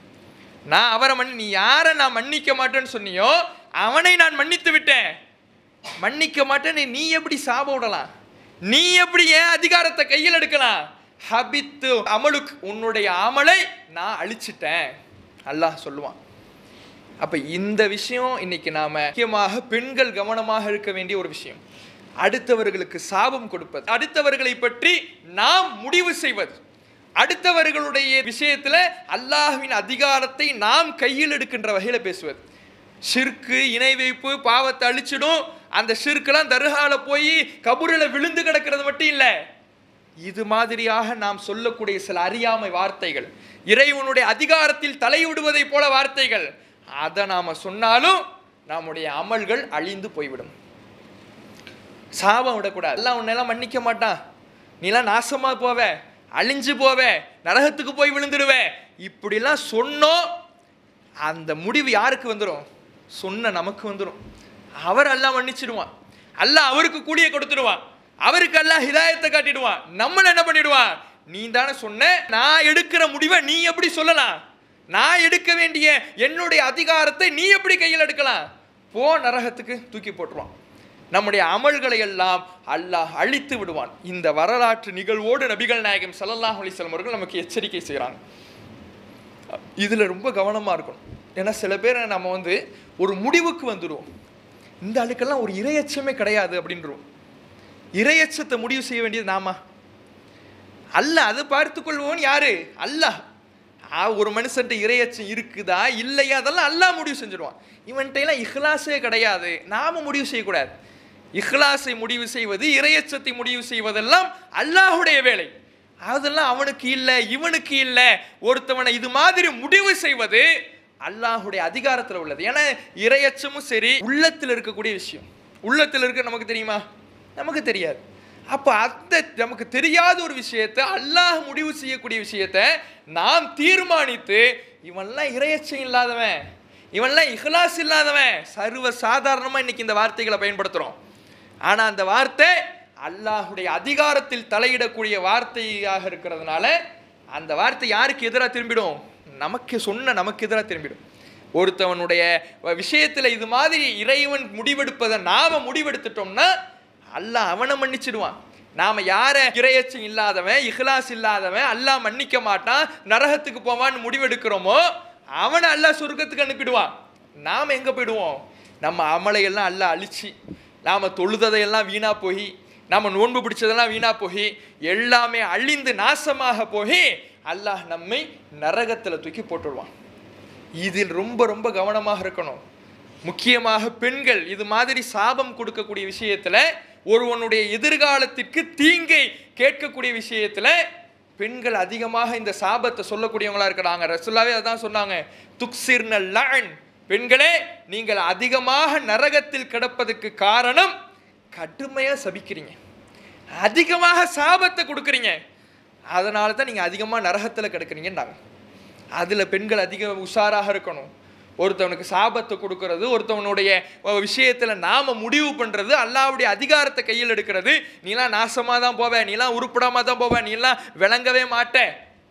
நான் அவரை மன்னி நீ யாரை நான் மன்னிக்க மாட்டேன்னு சொன்னியோ அவனை நான் மன்னித்து விட்டேன் மன்னிக்க மாட்டேன்னு நீ எப்படி சாப விடலாம் நீ எப்படி ஏன் அதிகாரத்தை கையில் எடுக்கலாம் ஹபித்து அமலுக்கு உன்னுடைய அமலை நான் அழிச்சிட்டேன் அல்லாஹ் சொல்லுவான் அப்ப இந்த விஷயம் இன்னைக்கு நாம முக்கியமாக பெண்கள் கவனமாக இருக்க வேண்டிய ஒரு விஷயம் அடுத்தவர்களுக்கு சாபம் கொடுப்பது அடுத்தவர்களை பற்றி நாம் முடிவு செய்வது அடுத்தவர்களுடைய விஷயத்துல அல்லாஹ்வின் அதிகாரத்தை நாம் கையில் எடுக்கின்ற வகையில பேசுவது ஷிர்கு இணை வைப்பு பாவத்தை அழிச்சிடும் அந்த ஷிர்கெல்லாம் தர்கால போய் கபூரில் விழுந்து கிடக்கிறது மட்டும் இல்லை இது மாதிரியாக நாம் சொல்லக்கூடிய சில அறியாமை வார்த்தைகள் இறைவனுடைய அதிகாரத்தில் தலையிடுவதை போல வார்த்தைகள் அதை நாம சொன்னாலும் நம்முடைய அமல்கள் அழிந்து போய்விடும் சாபம் விடக்கூடாது எல்லாம் உன்னெல்லாம் மன்னிக்க மாட்டான் நீலாம் நாசமா போவ அழிஞ்சு போவ நரகத்துக்கு போய் விழுந்துடுவே இப்படிலாம் சொன்னோம் அந்த முடிவு யாருக்கு வந்துடும் சொன்ன நமக்கு வந்துடும் அவர் அல்லாஹ் மன்னிச்சிடுவான் அல்லாஹ் அவருக்கு கூலிய கொடுத்துடுவான் அவருக்கு அல்லாஹ் ஹிதாயத்தை காட்டிடுவான் நம்மள என்ன பண்ணிடுவான் நீ தானே சொன்ன நான் எடுக்கிற முடிவை நீ எப்படி சொல்லலாம் நான் எடுக்க வேண்டிய என்னுடைய அதிகாரத்தை நீ எப்படி கையில் எடுக்கலாம் போ நரகத்துக்கு தூக்கி போட்டுருவான் நம்முடைய அமல்களை எல்லாம் அல்லாஹ் அழித்து விடுவான் இந்த வரலாற்று நிகழ்வோடு நபிகள் நாயகம் ஸல்லல்லாஹு அலைஹி வஸல்லம் அவர்கள் நமக்கு எச்சரிக்கை செய்கிறாங்க இதில் ரொம்ப கவனமாக இருக்கணும் ஏன்னா சில பேர் நம்ம வந்து ஒரு முடிவுக்கு வந்துடுவோம் இந்த ஆளுக்கெல்லாம் ஒரு இரையச்சமே கிடையாது அப்படின்றோம் இரையச்சத்தை முடிவு செய்ய வேண்டியது நாமா அல்ல அது பார்த்து கொள்வோன் யாரு அல்லாஹ் ஆ, ஒரு மனுஷன்ட்ட இரையச்சம் இருக்குதா இல்லையா அதெல்லாம் அல்லாஹ் முடிவு செஞ்சிடுவான் இவன்கிட்ட எல்லாம் இஹ்லாஸே கிடையாது நாம முடிவு செய்யக்கூடாது இஹ்லாஸை முடிவு செய்வது இரையச்சத்தை முடிவு செய்வதெல்லாம் அல்லாஹுடைய வேலை அதெல்லாம் அவனுக்கு இல்லை இவனுக்கு இல்லை ஒருத்தவனை இது மாதிரி முடிவு செய்வது அல்லாஹுடைய அதிகாரத்தில் உள்ளது ஏன்னா இரையச்சமும் சரி உள்ளத்தில் இருக்கக்கூடிய விஷயம் உள்ளத்தில் இருக்க நமக்கு தெரியுமா நமக்கு தெரியாது அப்போ அந்த நமக்கு தெரியாத ஒரு விஷயத்தை அல்லாஹ் முடிவு செய்யக்கூடிய விஷயத்தை நாம் தீர்மானித்து இவன்லாம் இரையச்சம் இல்லாதவன் இவன்லாம் இஹ்லாஸ் இல்லாதவன் சர்வ சாதாரணமாக இன்னைக்கு இந்த வார்த்தைகளை பயன்படுத்துகிறோம் ஆனால் அந்த வார்த்தை அல்லாஹுடைய அதிகாரத்தில் தலையிடக்கூடிய வார்த்தையாக இருக்கிறதுனால அந்த வார்த்தை யாருக்கு எதிராக திரும்பிடும் நமக்கு சொன்ன நமக்கு எதிராக திரும்பிடும் ஒருத்தவனுடைய விஷயத்தில் இது மாதிரி இறைவன் முடிவெடுப்பதை நாம முடிவெடுத்துட்டோம்னா அல்லாஹ் அவனை மன்னிச்சிடுவான் நாம யார இரையச்சம் இல்லாதவன் இஹ்லாஸ் இல்லாதவன் அல்லாஹ் மன்னிக்க மாட்டான் நரகத்துக்கு போவான்னு முடிவெடுக்கிறோமோ அவனை அல்லாஹ் சொர்க்கத்துக்கு அனுப்பிடுவான் நாம் எங்கே போயிடுவோம் நம்ம அமலையெல்லாம் அல்லாஹ் அழிச்சு நாம் தொழுததையெல்லாம் வீணா போய் நாம் நோன்பு பிடிச்சதெல்லாம் வீணா போய் எல்லாமே அழிந்து நாசமாக போய் அல்லாஹ் நம்மை நரகத்தில் தூக்கி போட்டுடுவான் இதில் ரொம்ப ரொம்ப கவனமாக இருக்கணும் முக்கியமாக பெண்கள் இது மாதிரி சாபம் கொடுக்கக்கூடிய விஷயத்துல ஒருவனுடைய எதிர்காலத்திற்கு தீங்கை கேட்கக்கூடிய விஷயத்துல பெண்கள் அதிகமாக இந்த சாபத்தை சொல்லக்கூடியவங்களா இருக்கிறாங்க ரசுல்லாவே அதான் சொன்னாங்க துக்சிர்ன லஅன் பெண்களே நீங்கள் அதிகமாக நரகத்தில் கிடப்பதற்கு காரணம் கடுமையா சபிக்கிறீங்க அதிகமாக சாபத்தை கொடுக்குறீங்க அதனால தான் நீங்கள் அதிகமாக நரகத்தில் கிடக்குறீங்கன்னாங்க அதில் பெண்கள் அதிக உஷாராக இருக்கணும் ஒருத்தவனுக்கு சாபத்தை கொடுக்கறது ஒருத்தவனுடைய விஷயத்தில் நாம முடிவு பண்ணுறது அல்லாவுடைய அதிகாரத்தை கையில் எடுக்கிறது நீலாம் நாசமாக தான் போவ நீலாம் உருப்படாம தான் போவ நீலாம் விளங்கவே மாட்ட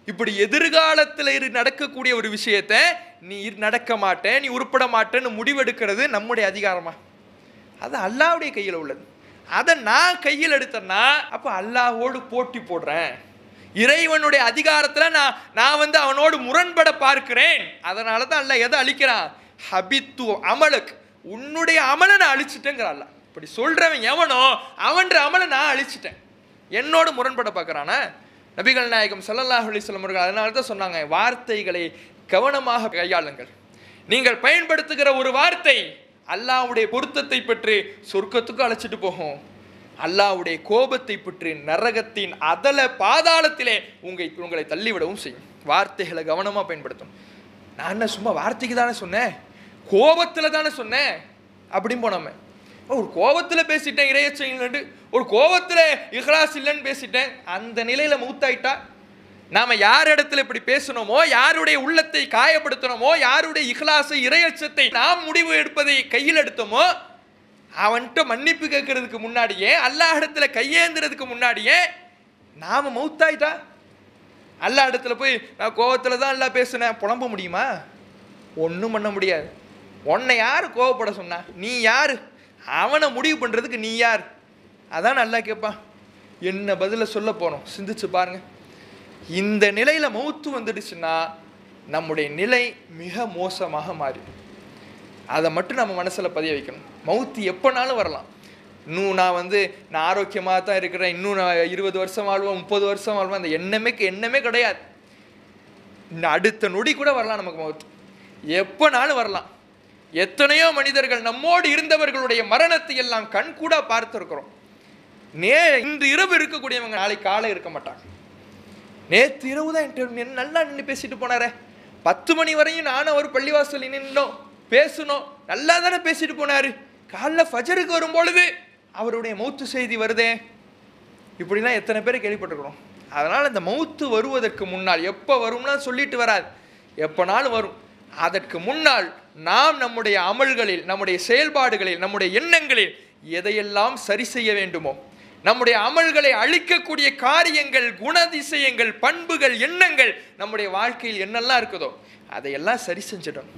இப்படி எதிர்காலத்தில் இரு நடக்கக்கூடிய ஒரு விஷயத்தை நீ இரு- நடக்க மாட்டேன் நீ உருப்பட மாட்டேன்னு முடிவெடுக்கிறது நம்முடைய அதிகாரமா அது அல்லாஹ்வுடைய கையில் உள்ளது அதை நான் கையில் எடுத்தேன்னா அப்போ அல்லாஹ்வோடு போட்டி போடுறேன் இறைவனுடைய அதிகாரத்தில் நான் நான் வந்து அவனோடு முரண்பட பார்க்கிறேன் அதனால தான் அல்லாஹ் எதை அழிக்கிறான் ஹபித்து அமலுக்கு உன்னுடைய அமலை நான் அழிச்சிட்டேங்கிற அல்லாஹ் இப்படி சொல்றவன் எவனோ அவன்ற அமலை நான் அழிச்சிட்டேன் என்னோடு முரண்பட பார்க்கறானா நபிகள் நாயகம் ஸல்லல்லாஹு அலைஹி வஸல்லம் அவர்கள் அதனால தான் சொன்னாங்க வார்த்தைகளை கவனமாக கையாளுங்கள் நீங்கள் பயன்படுத்துகிற ஒரு வார்த்தை அல்லாஹ்வுடைய பொருத்தத்தை பெற்று சொர்க்கத்துக்கு அழைச்சிட்டு போகும் அல்லாஹ்வுடைய கோபத்தை பெற்று நரகத்தின் அதல பாதாளத்திலே உங்களை உங்களை தள்ளிவிடவும் செய்யும் வார்த்தைகளை கவனமாக பயன்படுத்தும் நான் என்ன சும்மா வார்த்தைக்கு தானே சொன்னேன் கோபத்தில் தானே சொன்னேன் அப்படின்னு போனோமே ஒரு கோபத்தில் பேசிட்டேன் இறையச்சம் இல்லைன்னு ஒரு கோபத்தில் இஹ்லாஸ் இல்லைன்னு பேசிட்டேன் அந்த நிலையில் மூத்தாயிட்டா நாம யார் இடத்துல இப்படி பேசணுமோ யாருடைய உள்ளத்தை காயப்படுத்தணுமோ யாருடைய இஹ்லாசை இறையச்சத்தை நாம் முடிவு எடுப்பதை கையில் எடுத்தோமோ அவன்கிட்ட மன்னிப்பு கேட்கறதுக்கு முன்னாடியே அல்லாஹ் இடத்துல கையேந்துறதுக்கு முன்னாடியே நாம மௌத்தாயிட்டா அல்லாஹ் இடத்துல போய் நான் கோவத்தில் தான் எல்லாம் பேசுனேன் புலம்ப முடியுமா ஒன்றும் பண்ண முடியாது உன்னை யார் கோவப்பட சொன்னா நீ யார் அவனை முடிவு பண்ணுறதுக்கு நீ யார் அதான் நல்லா கேட்பான் என்ன பதிலை சொல்ல போனோம் சிந்திச்சு பாருங்க இந்த நிலையில் மௌத்து வந்துடுச்சுன்னா நம்முடைய நிலை மிக மோசமாக மாறிடும் அதை மட்டும் நம்ம மனசில் பதிய வைக்கணும் மவுத்து எப்போனாலும் வரலாம் இன்னும் நான் வந்து நான் ஆரோக்கியமாக தான் இருக்கிறேன் இன்னும் நான் இருபது வருஷம் வாழ்வேன் முப்பது வருஷம் வாழ்வேன் அந்த எண்ணமே எண்ணமே கிடையாது இந்த அடுத்த நொடி கூட வரலாம் நமக்கு மவுத்து எப்போனாலும் வரலாம் எத்தனையோ மனிதர்கள் நம்மோடு இருந்தவர்களுடைய மரணத்தை எல்லாம் கண்கூட பார்த்துருக்குறோம் நே இன்று இரவு இருக்கக்கூடியவங்க நாளைக்கு காலை இருக்க மாட்டாங்க நேற்று இரவு தான் என்கிட்ட நின்னு நல்லா நின்று பேசிட்டு போனாரே பத்து மணி வரையும் நானும் அவர் பள்ளிவாசல் நின்னோம் பேசணும் நல்லா தானே பேசிட்டு போனாரு காலைல ஃபஜருக்கு வரும் பொழுது அவருடைய மௌத்து செய்தி வருதே இப்படிலாம் எத்தனை பேர் கேள்விப்பட்டிருக்கிறோம் அதனால் இந்த மௌத்து வருவதற்கு முன்னால் எப்போ வரும்லாம் சொல்லிட்டு வராது எப்போனாலும் வரும் அதற்கு முன்னால் நாம் நம்முடைய அமல்களில் நம்முடைய செயல்பாடுகளில் நம்முடைய எண்ணங்களில் எதையெல்லாம் சரி செய்ய வேண்டுமோ நம்முடைய அமல்களை அழிக்கக்கூடிய காரியங்கள் குணதிசயங்கள் பண்புகள் எண்ணங்கள் நம்முடைய வாழ்க்கையில் என்னெல்லாம் இருக்குதோ அதையெல்லாம் சரி செஞ்சிடணும்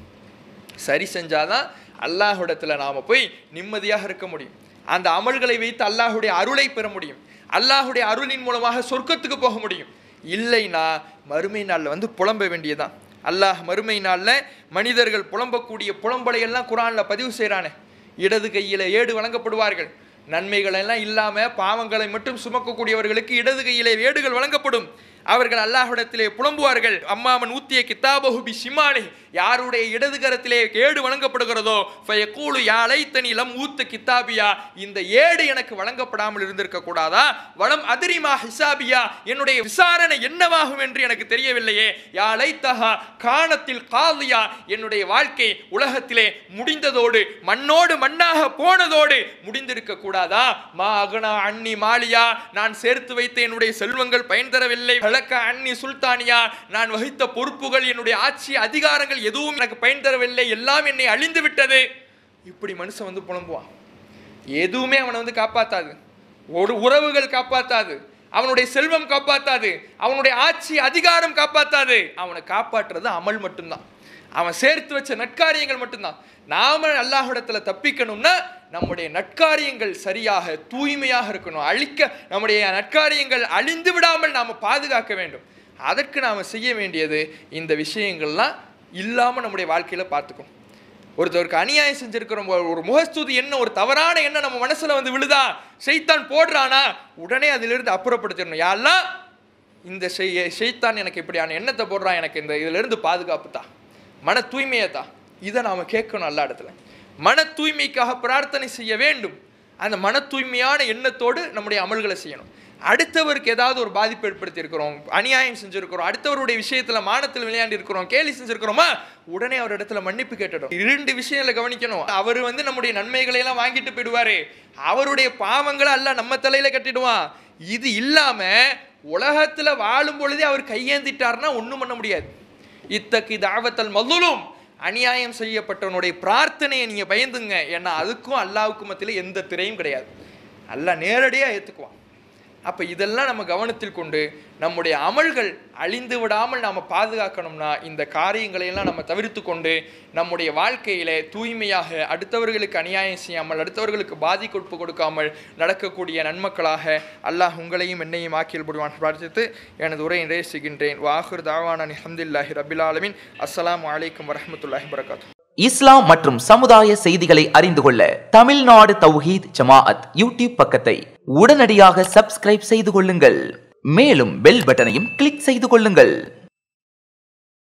சரி செஞ்சாதான் அல்லாஹ்விடத்துல நாம போய் நிம்மதியாக இருக்க முடியும் அந்த அமல்களை வைத்து அல்லாஹ்வுடைய அருளை பெற முடியும் அல்லாஹ்வுடைய அருளின் மூலமாக சொர்க்கத்துக்கு போக முடியும் இல்லைனா மறுமை நாளில் வந்து புலம்ப வேண்டியதான் அல்லாஹ் மறுமை நாளில் மனிதர்கள் புலம்பக்கூடிய புலம்பலை எல்லாம் குரானில் பதிவு செய்கிறானே இடது கையில் ஏடு வழங்கப்படுவார்கள் நன்மைகள் எல்லாம் இல்லாமல் பாவங்களை மட்டும் சுமக்கக்கூடியவர்களுக்கு இடது கையிலே ஏடுகள் வழங்கப்படும் அவர்கள் அல்லாஹ்விடத்திலே புலம்புவார்கள் அம்மாமன் ஊத்திய கித்தாபஹுபி சிமானி யாருடைய இடது கரத்திலே ஏடு வழங்கப்படுகிறதோ ஃபயக்கூலு யாழைத்தனி லம் ஊத்த கித்தாபியா இந்த ஏடு எனக்கு வழங்கப்படாமல் இருந்திருக்க கூடாதா வளம் அதிரிமா ஹிசாபியா என்னுடைய விசாரணை என்னவாகும் என்று எனக்கு தெரியவில்லையே யாழைத்தஹா காணத்தில் காலியா என்னுடைய வாழ்க்கை உலகத்திலே முடிந்ததோடு மண்ணோடு மண்ணாக போனதோடு முடிந்திருக்க கூடாதா மா அகனா அன்னி மாலியா நான் சேர்த்து வைத்த என்னுடைய செல்வங்கள் பயன் தரவில்லை வழக்க அன்னி சுல்தானியா நான் வகித்த பொறுப்புகள் என்னுடைய ஆட்சி அதிகாரங்கள் எதுவும் எனக்கு பயன் தரவில்லை எல்லாம் என்னை அழிந்து விட்டது இப்படி மனுஷன் வந்து புலம்புவான் எதுவுமே அவனை வந்து காப்பாத்தாது ஒரு உறவுகள் காப்பாத்தாது அவனுடைய செல்வம் காப்பாத்தாது அவனுடைய ஆட்சி அதிகாரம் காப்பாத்தாது அவனை காப்பாற்றுறது அமல் மட்டும்தான் அவன் சேர்த்து வச்ச நற்காரியங்கள் மட்டும்தான் நாம அல்லாஹ்விடத்துல தப்பிக்கணும்னா நம்முடைய நற்காரியங்கள் சரியாக தூய்மையாக இருக்கணும் அழிக்க நம்முடைய நற்காரியங்கள் அழிந்து விடாமல் நாம் பாதுகாக்க வேண்டும் அதற்கு நாம் செய்ய வேண்டியது இந்த விஷயங்கள்லாம் இல்லாமல் நம்முடைய வாழ்க்கையில் பார்த்துக்கணும் ஒருத்தருக்கு அநியாயம் செஞ்சிருக்கிறோம் ஒரு- ஒரு முகஸ்துதி என்ன ஒரு தவறான எண்ணம் நம்ம மனசுல வந்து விழுதா செய்தான் போடுறானா உடனே அதிலிருந்து அப்புறப்படுத்திடணும் யாரெல்லாம் இந்த செய் செய்தான் எனக்கு இப்படியான எண்ணத்தை போடுறான் எனக்கு இந்த இதிலிருந்து பாதுகாப்பு தான் மன தூய்மையை தான் இதை நாம் கேட்கணும் எல்லா இடத்துல மன தூய்மைக்காக பிரார்த்தனை செய்ய வேண்டும் அந்த மன தூய்மையான எண்ணத்தோடு நம்முடைய அமல்களை செய்யணும் அடுத்தவருக்கு ஏதாவது ஒரு பாதிப்பு ஏற்படுத்தி இருக்கிறோம் அநியாயம் செஞ்சிருக்கிறோம் அடுத்தவருடைய விஷயத்துல மானத்தில் விளையாண்டு இருக்கிறோம் கேலி செஞ்சிருக்கிறோமா உடனே அவர் இடத்துல மன்னிப்பு கேட்டுடும் இரண்டு விஷயங்களை கவனிக்கணும் அவர் வந்து நம்முடைய நன்மைகளை எல்லாம் வாங்கிட்டு போயிடுவாரு அவருடைய பாவங்களை எல்லாம் நம்ம தலையில கட்டிடுவான் இது இல்லாம உலகத்துல வாழும் பொழுதே அவர் கையேந்திட்டாருன்னா ஒண்ணும் பண்ண முடியாது இத்தக்கு தாவத்தல் மதுலும் அநியாயம் செய்யப்பட்டவனுடைய பிரார்த்தனையை நீங்க பயந்துங்க ஏன்னா அதுக்கும் அல்லாவுக்கும் மத்தியில எந்த திரையும் கிடையாது அல்லாஹ் நேரடியாக ஏத்துக்குவான் அப்ப இதெல்லாம் நம்ம கவனத்தில் கொண்டு நம்முடைய அமல்கள் அழிந்து விடாமல் நாம பாதுகாக்கணும்னா இந்த காரியங்களை எல்லாம் நம்ம தவிர்த்து கொண்டு நம்முடைய வாழ்க்கையில தூய்மையாக அடுத்தவர்களுக்கு அநியாயம் செய்யாமல் அடுத்தவர்களுக்கு பாதிப்பு கொடுக்காமல் நடக்கக்கூடிய நன்மக்களாக அல்லாஹ் உங்களையும் என்னையும் ஆக்கியல் புரிவான் பிரார்த்தித்து எனது உரையை நிறைவு செய்கின்றேன் வாஹுர் தாவான அஹமதுல்லாஹி ரபில் ஆலமின் அஸ்ஸலாமு அலைக்கும் வரஹ்மத்துல்லாஹி வரகாத்து இஸ்லாம் மற்றும் சமுதாய செய்திகளை அறிந்து கொள்ள தமிழ்நாடு தௌஹீத் ஜமாஅத் யூடியூப் பக்கத்தை உடனடியாக சப்ஸ்கிரைப் செய்து கொள்ளுங்கள் மேலும் பெல் பட்டனையும் கிளிக் செய்து கொள்ளுங்கள்